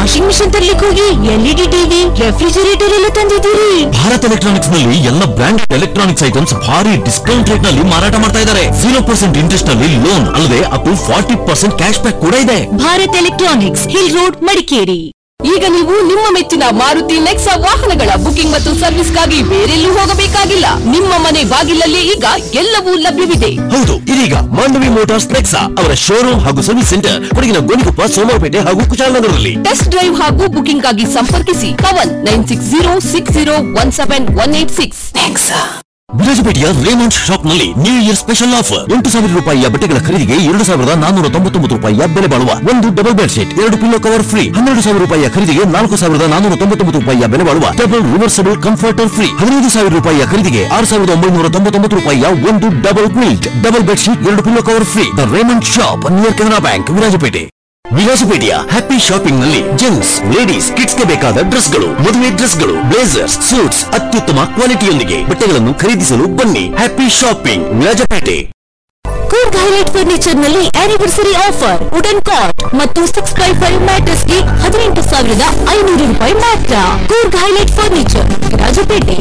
ವಾಷಿಂಗ್ ಮಿಷಿನ್ ತರ್ಲಿಕ್ಕೆ ಹೋಗಿ ಎಲ್ಇಡಿ ಟಿವಿ ರೆಫ್ರಿಜರೇಟರ್ ಎಲ್ಲ ತಂದಿದ್ದೀರಿ ಭಾರತ್ ಎಲೆಕ್ಟ್ರಾನಿಕ್ಸ್ ನಲ್ಲಿ ಎಲ್ಲ ಬ್ರ್ಯಾಂಡ್ ಎಲೆಕ್ಟ್ರಾನಿಕ್ಸ್ ಐಟಮ್ಸ್ ಭಾರಿ ಡಿಸ್ಕೌಂಟ್ ರೇಟ್ ನಲ್ಲಿ ಮಾರಾಟ ಮಾಡ್ತಾ ಇದ್ದಾರೆ ಜೀರೋ ಪರ್ಸೆಂಟ್ ಇಂಟ್ರೆಸ್ಟ್ ನಲ್ಲಿ ಲೋನ್ ಅಲ್ಲದೆ up to forty percent cash back ಕೂಡ ಇದೆ Bharat electronics hill road Madikeri ಈಗ ನೀವು ನಿಮ್ಮ ಮೆಚ್ಚಿನ ಮಾರುತಿ ನೆಕ್ಸಾ ವಾಹನಗಳ ಬುಕಿಂಗ್ ಮತ್ತು ಸರ್ವಿಸ್ಗಾಗಿ ಬೇರೆಲ್ಲೂ ಹೋಗಬೇಕಾಗಿಲ್ಲ ನಿಮ್ಮ ಮನೆ ಬಾಗಿಲಲ್ಲಿ ಈಗ ಎಲ್ಲವೂ ಲಭ್ಯವಿದೆ ಹೌದು ಇದೀಗ ಮಾಂಡವಿ ಮೋಟಾರ್ಸ್ ನೆಕ್ಸಾ ಅವರ ಶೋರೂಮ್ ಹಾಗೂ ಸರ್ವಿಸ್ ಸೆಂಟರ್ ಕೊಡಗಿನ ಗೋಣಿಕೊಪ್ಪ ಸೋಮವಾರಪೇಟೆ ಹಾಗೂ ಕುಶಾಲನಗರದಲ್ಲಿ ಟೆಸ್ಟ್ ಡ್ರೈವ್ ಹಾಗೂ ಬುಕಿಂಗ್ ಆಗಿ ಸಂಪರ್ಕಿಸಿ Pavan nine six zero six zero one seven one eight six ವಿರಾಜಪೇಟೆಯ ರೇಮಂಡ್ ಶಾಪ್ ನಲ್ಲಿ ನ್ಯೂ ಇಯರ್ ಸ್ಪೆಷಲ್ ಆಫರ್ ಎಂಟು ಸಾವಿರ ರೂಪಾಯಿಯ ಬಟ್ಟೆಗಳ ಖರೀದಿಗೆ ಎರಡು ಸಾವಿರದ ನಾನೂರ ತೊಂಬತ್ತೊಂಬತ್ತು ರೂಪಾಯಿಯ ಬೆಲೆ ಬಾಳುವ ಒಂದು ಡಬಲ್ ಬೆಡ್ ಶೀಟ್ ಎರಡು ಪಿಲ್ಲೋ ಕವರ್ ಫ್ರೀ ಹನ್ನೆರಡು ಸಾವಿರ ರೂಪಾಯಿಯ ಖರೀದಿಗೆ ನಾಲ್ಕು ಸಾವಿರದ ನಾನೂರ ತೊಂಬತ್ತೊಂಬತ್ತು ರೂಪಾಯಿಯ ಬೆಲೆ ಬಾಳುವ ಡಬಲ್ ರಿವರ್ಸಬಲ್ ಕಂಫರ್ಟರ್ ಫ್ರೀ ಹದಿನೈದು ಸಾವಿರ ರೂಪಾಯಿಯ ಖರೀದಿಗೆ ಆರು ಸಾವಿರದ ಒಂಬೈನೂರ ತೊಂಬತ್ತೊಂಬತ್ತು ರೂಪಾಯಿಯ ಒಂದು double quilt double bed sheet ಎರಡು pillow cover free the Raymond shop near Canara bank Virajpet ವಿಲಾಸಪೇಟೆಯ ಹ್ಯಾಪಿ ಶಾಪಿಂಗ್ ನಲ್ಲಿ ಜೆಂಟ್ಸ್ ಲೇಡೀಸ್ ಕಿಡ್ಸ್ ಗೆ ಬೇಕಾದ ಡ್ರೆಸ್ ಗಳು ಮದುವೆ ಡ್ರೆಸ್ ಗಳು ಬ್ಲೇಸರ್ಸ್ ಸೂಟ್ಸ್ ಅತ್ಯುತ್ತಮ ಕ್ವಾಲಿಟಿಯೊಂದಿಗೆ ಬಟ್ಟೆಗಳನ್ನು ಖರೀದಿಸಲು ಬನ್ನಿ happy shopping Virajpet Coorg highlight furniture ನಲ್ಲಿ ಆನಿವರ್ಸರಿ ಆಫರ್ ವುಡನ್ ಕಾಟ್ ಮತ್ತು ಸಿಕ್ಸ್ ಬೈ ಫೈವ್ ಮ್ಯಾಟ್ರೆಸ್ ಗೆ ಹದಿನೆಂಟು ಸಾವಿರದ ಐನೂರು ರೂಪಾಯಿ ಮಾತ್ರ Coorg highlight furniture Rajapet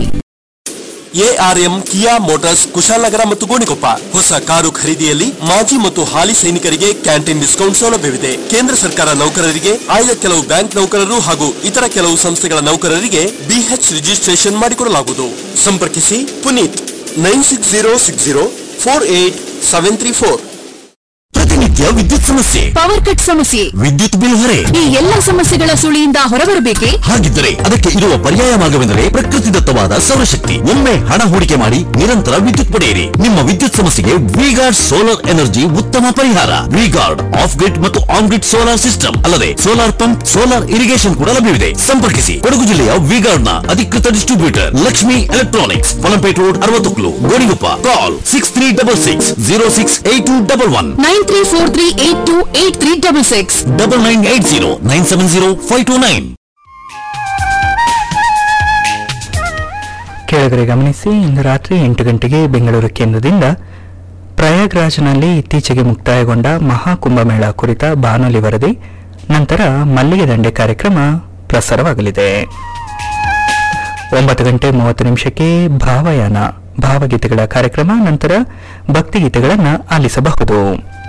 ARM Kia Motors Kushalnagar ಮತ್ತು ಗೋಣಿಕೊಪ್ಪ ಹೊಸ ಕಾರು ಖರೀದಿಯಲ್ಲಿ ಮಾಜಿ ಮತ್ತು ಹಾಲಿ ಸೈನಿಕರಿಗೆ ಕ್ಯಾಂಟೀನ್ ಡಿಸ್ಕೌಂಟ್ ಸೌಲಭ್ಯವಿದೆ ಕೇಂದ್ರ ಸರ್ಕಾರ ನೌಕರರಿಗೆ ಆಯ್ದ ಕೆಲವು ಬ್ಯಾಂಕ್ ನೌಕರರು ಹಾಗೂ ಇತರ ಕೆಲವು ಸಂಸ್ಥೆಗಳ ನೌಕರರಿಗೆ ಬಿಎಚ್ ರಿಜಿಸ್ಟ್ರೇಷನ್ ಮಾಡಿಕೊಡಲಾಗುವುದು ಸಂಪರ್ಕಿಸಿ Puneeth nine six zero six zero four eight seven three four ಪ್ರತಿನಿತ್ಯ ವಿದ್ಯುತ್ ಸಮಸ್ಯೆ ಪವರ್ ಕಟ್ ಸಮಸ್ಯೆ ವಿದ್ಯುತ್ ಬಿಲ್ ಹೊರೆ ಈ ಎಲ್ಲ ಸಮಸ್ಯೆಗಳ ಸುಳಿಯಿಂದ ಹೊರಬರಬೇಕೆ ಹಾಗಿದ್ದರೆ ಅದಕ್ಕೆ ಇರುವ ಪರ್ಯಾಯ ಮಾರ್ಗವೆಂದರೆ ಪ್ರಕೃತಿ ದತ್ತವಾದ ಸೌರಶಕ್ತಿ ಒಮ್ಮೆ ಹಣ ಹೂಡಿಕೆ ಮಾಡಿ ನಿರಂತರ ವಿದ್ಯುತ್ ಪಡೆಯಿರಿ ನಿಮ್ಮ ವಿದ್ಯುತ್ ಸಮಸ್ಯೆಗೆ ವಿಗಾರ್ಡ್ ಸೋಲಾರ್ ಎನರ್ಜಿ ಉತ್ತಮ ಪರಿಹಾರ ವಿಗಾರ್ಡ್ ಆಫ್ ಗ್ರಿಡ್ ಮತ್ತು ಆನ್ ಗ್ರಿಡ್ ಸೋಲಾರ್ ಸಿಸ್ಟಮ್ ಅಲ್ಲದೆ ಸೋಲಾರ್ ಪಂಪ್ ಸೋಲಾರ್ ಇರಿಗೇಷನ್ ಕೂಡ ಲಭ್ಯವಿದೆ ಸಂಪರ್ಕಿಸಿ ಕೊಡಗು ಜಿಲ್ಲೆಯ ವಿಗಾರ್ಡ್ ನ ಅಧಿಕೃತ distributor Lakshmi electronics Polampet road ಅರವತ್ತು Gonikoppa call six three double six zero six eight two double one nine three four three eight two eight three double six double nine eight zero nine seven zero five two nine ಕೆಳಗಡೆ ಗಮನಿಸಿ ಇಂದು ರಾತ್ರಿ ಎಂಟು ಗಂಟೆಗೆ ಬೆಂಗಳೂರು ಕೇಂದ್ರದಿಂದ ಪ್ರಯಾಗ್ರಾಜ್ನಲ್ಲಿ ಇತ್ತೀಚೆಗೆ ಮುಕ್ತಾಯಗೊಂಡ ಮಹಾಕುಂಭಮೇಳ ಕುರಿತ ಬಾನುಲಿ ವರದಿ ನಂತರ ಮಲ್ಲಿಗೆ ದಂಡೆ ಕಾರ್ಯಕ್ರಮ ಪ್ರಸಾರವಾಗಲಿದೆ ಒಂಬತ್ತು ಗಂಟೆ ಮೂವತ್ತು ನಿಮಿಷಕ್ಕೆ ಭಾವಯಾನ ಭಾವಗೀತೆಗಳ ಕಾರ್ಯಕ್ರಮ ನಂತರ ಭಕ್ತಿಗೀತೆಗಳನ್ನು ಆಲಿಸಬಹುದು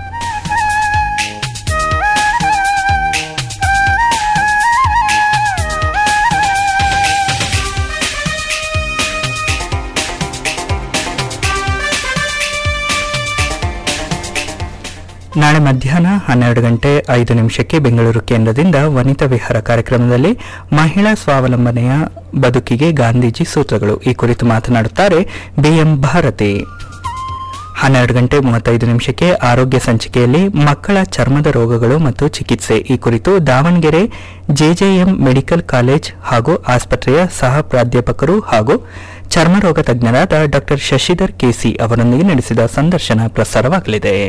ನಾಳೆ ಮಧ್ಯಾಹ್ನ ಹನ್ನೆರಡು ಗಂಟೆ ಐದು ನಿಮಿಷಕ್ಕೆ ಬೆಂಗಳೂರು ಕೇಂದ್ರದಿಂದ ವನಿತಾ ವಿಹಾರ ಕಾರ್ಯಕ್ರಮದಲ್ಲಿ ಮಹಿಳಾ ಸ್ವಾವಲಂಬನೆಯ ಬದುಕಿಗೆ ಗಾಂಧೀಜಿ ಸೂತ್ರಗಳು ಈ ಕುರಿತು ಮಾತನಾಡುತ್ತಾರೆ ಬಿಎಂ ಭಾರತಿ ಹನ್ನೆರಡು ಗಂಟೆ ಮೂವತ್ತೈದು ನಿಮಿಷಕ್ಕೆ ಆರೋಗ್ಯ ಸಂಚಿಕೆಯಲ್ಲಿ ಮಕ್ಕಳ ಚರ್ಮದ ರೋಗಗಳು ಮತ್ತು ಚಿಕಿತ್ಸೆ ಈ ಕುರಿತು ದಾವಣಗೆರೆ ಜೆಜೆಎಂ ಮೆಡಿಕಲ್ ಕಾಲೇಜ್ ಹಾಗೂ ಆಸ್ಪತ್ರೆಯ ಸಹ ಪ್ರಾಧ್ಯಾಪಕರು ಹಾಗೂ ಚರ್ಮರೋಗ ತಜ್ಞರಾದ ಡಾ ಶಶಿಧರ್ ಕೆಸಿ ಅವರೊಂದಿಗೆ ನಡೆಸಿದ ಸಂದರ್ಶನ ಪ್ರಸಾರವಾಗಲಿದೆ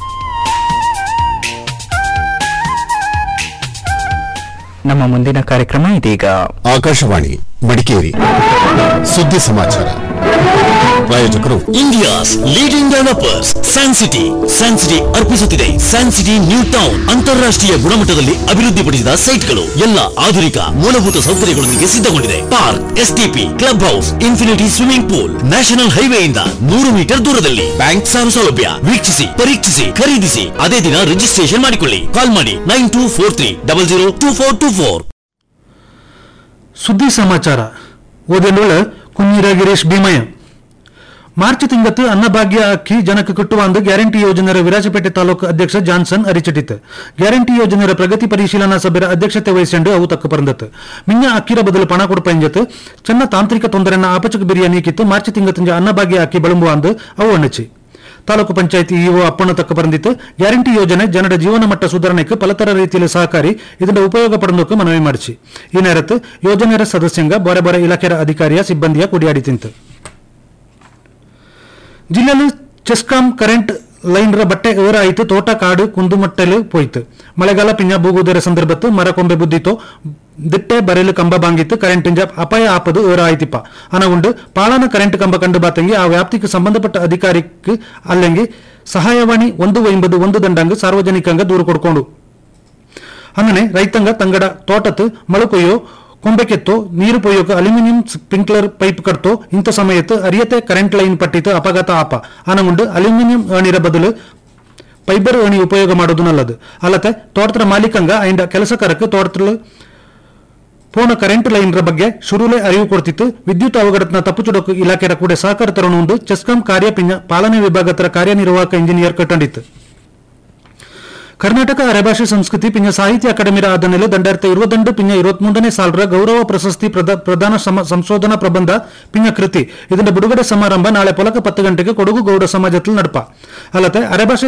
ನಮ್ಮ ಮುಂದಿನ ಕಾರ್ಯಕ್ರಮ ಇದೀಗ ಆಕಾಶವಾಣಿ ಮಡಿಕೇರಿ ಸುದ್ದಿ ಸಮಾಚಾರ ಪ್ರಾಯೋಜಕರು India's leading developers San City San City ಅರ್ಪಿಸುತ್ತಿದೆ ಸ್ಯಾನ್ ಸಿಟಿ ನ್ಯೂ ಟೌನ್ ಅಂತಾರಾಷ್ಟ್ರೀಯ ಗುಣಮಟ್ಟದಲ್ಲಿ ಅಭಿವೃದ್ಧಿಪಡಿಸಿದ ಸೈಟ್ಗಳು ಎಲ್ಲ ಆಧುನಿಕ ಮೂಲಭೂತ ಸೌಕರ್ಯಗಳೊಂದಿಗೆ ಸಿದ್ಧಗೊಂಡಿದೆ park STP club house infinity swimming pool national ಹೈವೇಯಿಂದ ನೂರು ಮೀಟರ್ ದೂರದಲ್ಲಿ ಬ್ಯಾಂಕ್ ಸಾಲ ಸೌಲಭ್ಯ ವೀಕ್ಷಿಸಿ ಪರೀಕ್ಷಿಸಿ ಖರೀದಿಸಿ ಅದೇ ದಿನ ರಿಜಿಸ್ಟ್ರೇಷನ್ ಮಾಡಿಕೊಳ್ಳಿ ಕಾಲ್ ಮಾಡಿ nine two four three double zero two four two four ಸುದ್ದಿ ಸಮಾಚಾರ ಓದೆಲ್ಲುಳ ಕುഞ്ഞിര ಗಿರೀಶ್ ಭೀಮಯ್ಯ ಮಾರ್ಚ್ ತಿಂಗತ್ತು ಅನ್ನಭಾಗ್ಯ ಅಕ್ಕಿ ಜನಕ್ಕೆ ಕಟ್ಟುವಂದು ಗ್ಯಾರಂಟಿ ಯೋಜನೆಯ ವಿರಾಜಪೇಟೆ ತಾಲೂಕು ಅಧ್ಯಕ್ಷ ಜಾನ್ಸನ್ ಅರಿಚಿಟ್ಟಿತು ಗ್ಯಾರಂಟಿ ಯೋಜನೆಯ ಪ್ರಗತಿ ಪರಿಶೀಲನಾ ಸಭೆಯ ಅಧ್ಯಕ್ಷತೆ ವಹಿಸಿಕೊಂಡು ಅವು ತಕ್ಕ ಪರಂದತ್ತು ಮಿಂಗ ಅಕ್ಕಿರ ಬದಲು ಪಣ ಕೊಡ್ಪಂಜತ್ತು ಚೆನ್ನ ತಾಂತ್ರಿಕ ತೊಂದರೆನ ಆಪಚಕ ಬಿರಿಯಾನಿ ಕಿತ್ತು ಮಾರ್ಚ್ ತಿಂಗತ್ತಿಂಜ ಅನ್ನಭಾಗ್ಯ ಅಕ್ಕಿ ಬಳಂಬುವಂದು ಅವು ಅಣ್ಣಚಿ ತಾಲೂಕು ಪಂಚಾಯತಿ ಇಒ ಅಪ್ಪಣ ತಕ್ಕ ಪರಂದಿತ್ತು ಗ್ಯಾರಂಟಿ ಯೋಜನೆ ಜನರ ಜೀವನ ಮಟ್ಟ ಸುಧಾರಣೆಗೆ ಫಲತರ ರೀತಿಯಲ್ಲಿ ಸಹಕಾರಿ ಇದರ ಉಪಯೋಗ ಪಡೆದೋಕೆ ಮನವಿ ಮಾಡಿಸಿ ಈ ನೇರತ್ತು ಯೋಜನೆಯ ಸದಸ್ಯಂಗ ಬೊರೆ ಬೊರೆ ಇಲಾಖೆಯ ಅಧಿಕಾರಿಯ ಸಿಬ್ಬಂದಿಯ ಕುಡಿಯಾಡಿ ತಿಂತು ಜಿಲ್ಲೆಯಲ್ಲಿ ಚೆಸ್ಕಾಂ ಕರೆಂಟ್ ಲೈನ್ ರ ಬಟ್ಟೆ ಏರ ಆಯಿತು ತೋಟ ಕಾಡು ಕುಂದುಮಟ್ಟಲು ಪೋಯ್ತು ಮಳೆಗಾಲ ಪಿಂಜ ಬೂಗುದರ ಸಂದರ್ಭತ್ತು ಮರ ಕೊಂಬೆ ಬುದ್ದಿತ್ತು ದಿಟ್ಟೆ ಬರೆಲು ಕಂಬ ಬಾಂಗಿತ್ತು ಕರೆಂಟ್ ಇಂಜ ಅಪಾಯ ಆಪದು ಏರ ಆಯ್ತಿಪ್ಪ ಅನಗುಂಡು ಪಾಳನ ಕರೆಂಟ್ ಕಂಬ ಕಂಡು ಬಾತಂಗಿ ಆ ವ್ಯಾಪ್ತಿಗೆ ಸಂಬಂಧಪಟ್ಟ ಅಧಿಕಾರಿക്ക് ಅಲ್ಲಂಗಿ ಸಹಾಯವಾಣಿ ಒಂದು ಎಂಬುದು ಒಂದು ದಂಡಂಗ ಸಾರ್ವಜನಿಕಂಗ ದೂರು ಕೊಡ್ಕೊಂಡು അങ്ങനെ ರೈತಂಗ ತಂಗಡ ತೋಟത്ത് ಮಳು ಕೊಯ್ಯೋ ಕೊಂಬೆ ಕೆತ್ತೋ ನೀರು ಪೊಯ್ಯೋಕೆ ಅಲ್ಯೂಮಿನಿಯಂ ಸ್ಪ್ರಿಂಕ್ಲರ್ ಪೈಪ್ ಕಟ್ತೋ ಇಂಥ ಸಮಯത്ത് ಅರಿಯತೆ ಕರೆಂಟ್ ಲೈನ್ ಪಟ್ಟಿತ್ತು ಅಪಘಾತ ಆಪ ಆನಗೊಂಡು ಅಲ್ಯೂಮಿನಿಯಂ ಏಣಿರ ಬದಲು ಫೈಬರ್ ಏಣಿ ಉಪಯೋಗ ಮಾಡೋದು ನಲ್ಲದು ಅಲ್ಲದೆ ತೋಟದ ಮಾಲೀಕಂಗ ಐಂಡ ಕೆಲಸಕಾರಕ್ಕೆ ತೋಟದಲ್ಲಿ ಪೋನ ಕರೆಂಟ್ ಲೈನ್ರ ಬಗ್ಗೆ ಶುರುಲೆ ಅರಿವು ಕೊಡ್ತಿತ್ತು ವಿದ್ಯುತ್ ಅವಘಡತನ ತಪ್ಪುಚುಡಕು ಇಲಾಖೆಯ ಕೂಡ ಸಹಕಾರ ತರುಣುಂಡು ಚೆಸ್ಕಾಂ ಕಾರ್ಯ ಪಿಂಜ ಪಾಲನೆ ವಿಭಾಗತರ ಕಾರ್ಯನಿರ್ವಾಹಕ ಇಂಜಿನಿಯರ್ ಕಟ್ಟಂಡಿತ್ತು ಕರ್ನಾಟಕ ಅರೆಭಾಷೆ ಸಂಸ್ಕೃತಿ ಪಿಂಜ ಸಾಹಿತ್ಯ ಅಕಾಡೆಮಿರ ಆದನೆಲೆ ದಂಡಾಯಿರത്തി ഇരുപത്തിരണ്ട് ಪಿಂಜ ഇരുപത്തിമൂന്നನೇ ಸಾಲರ ಗೌರವ ಪ್ರಶಸ್ತಿ ಪ್ರದ- ಪ್ರದಾನ ಸಮ- ಸಂಶೋಧನಾ ಪ್ರಬಂಧ ಪಿಂಜ ಕೃತಿ ಇದರ ಬಿಡುಗಡೆ ಸಮಾರಂಭ ನಾಳೆ ಪೊಲಕ ಪತ್ತು ಗಂಟೆಗೆ ಕೊಡಗು ಗೌಡ ಸಮಾಜത്തിൽ നടപ്പ ಅಲ್ಲದೆ ಅರೆಭಾಷೆ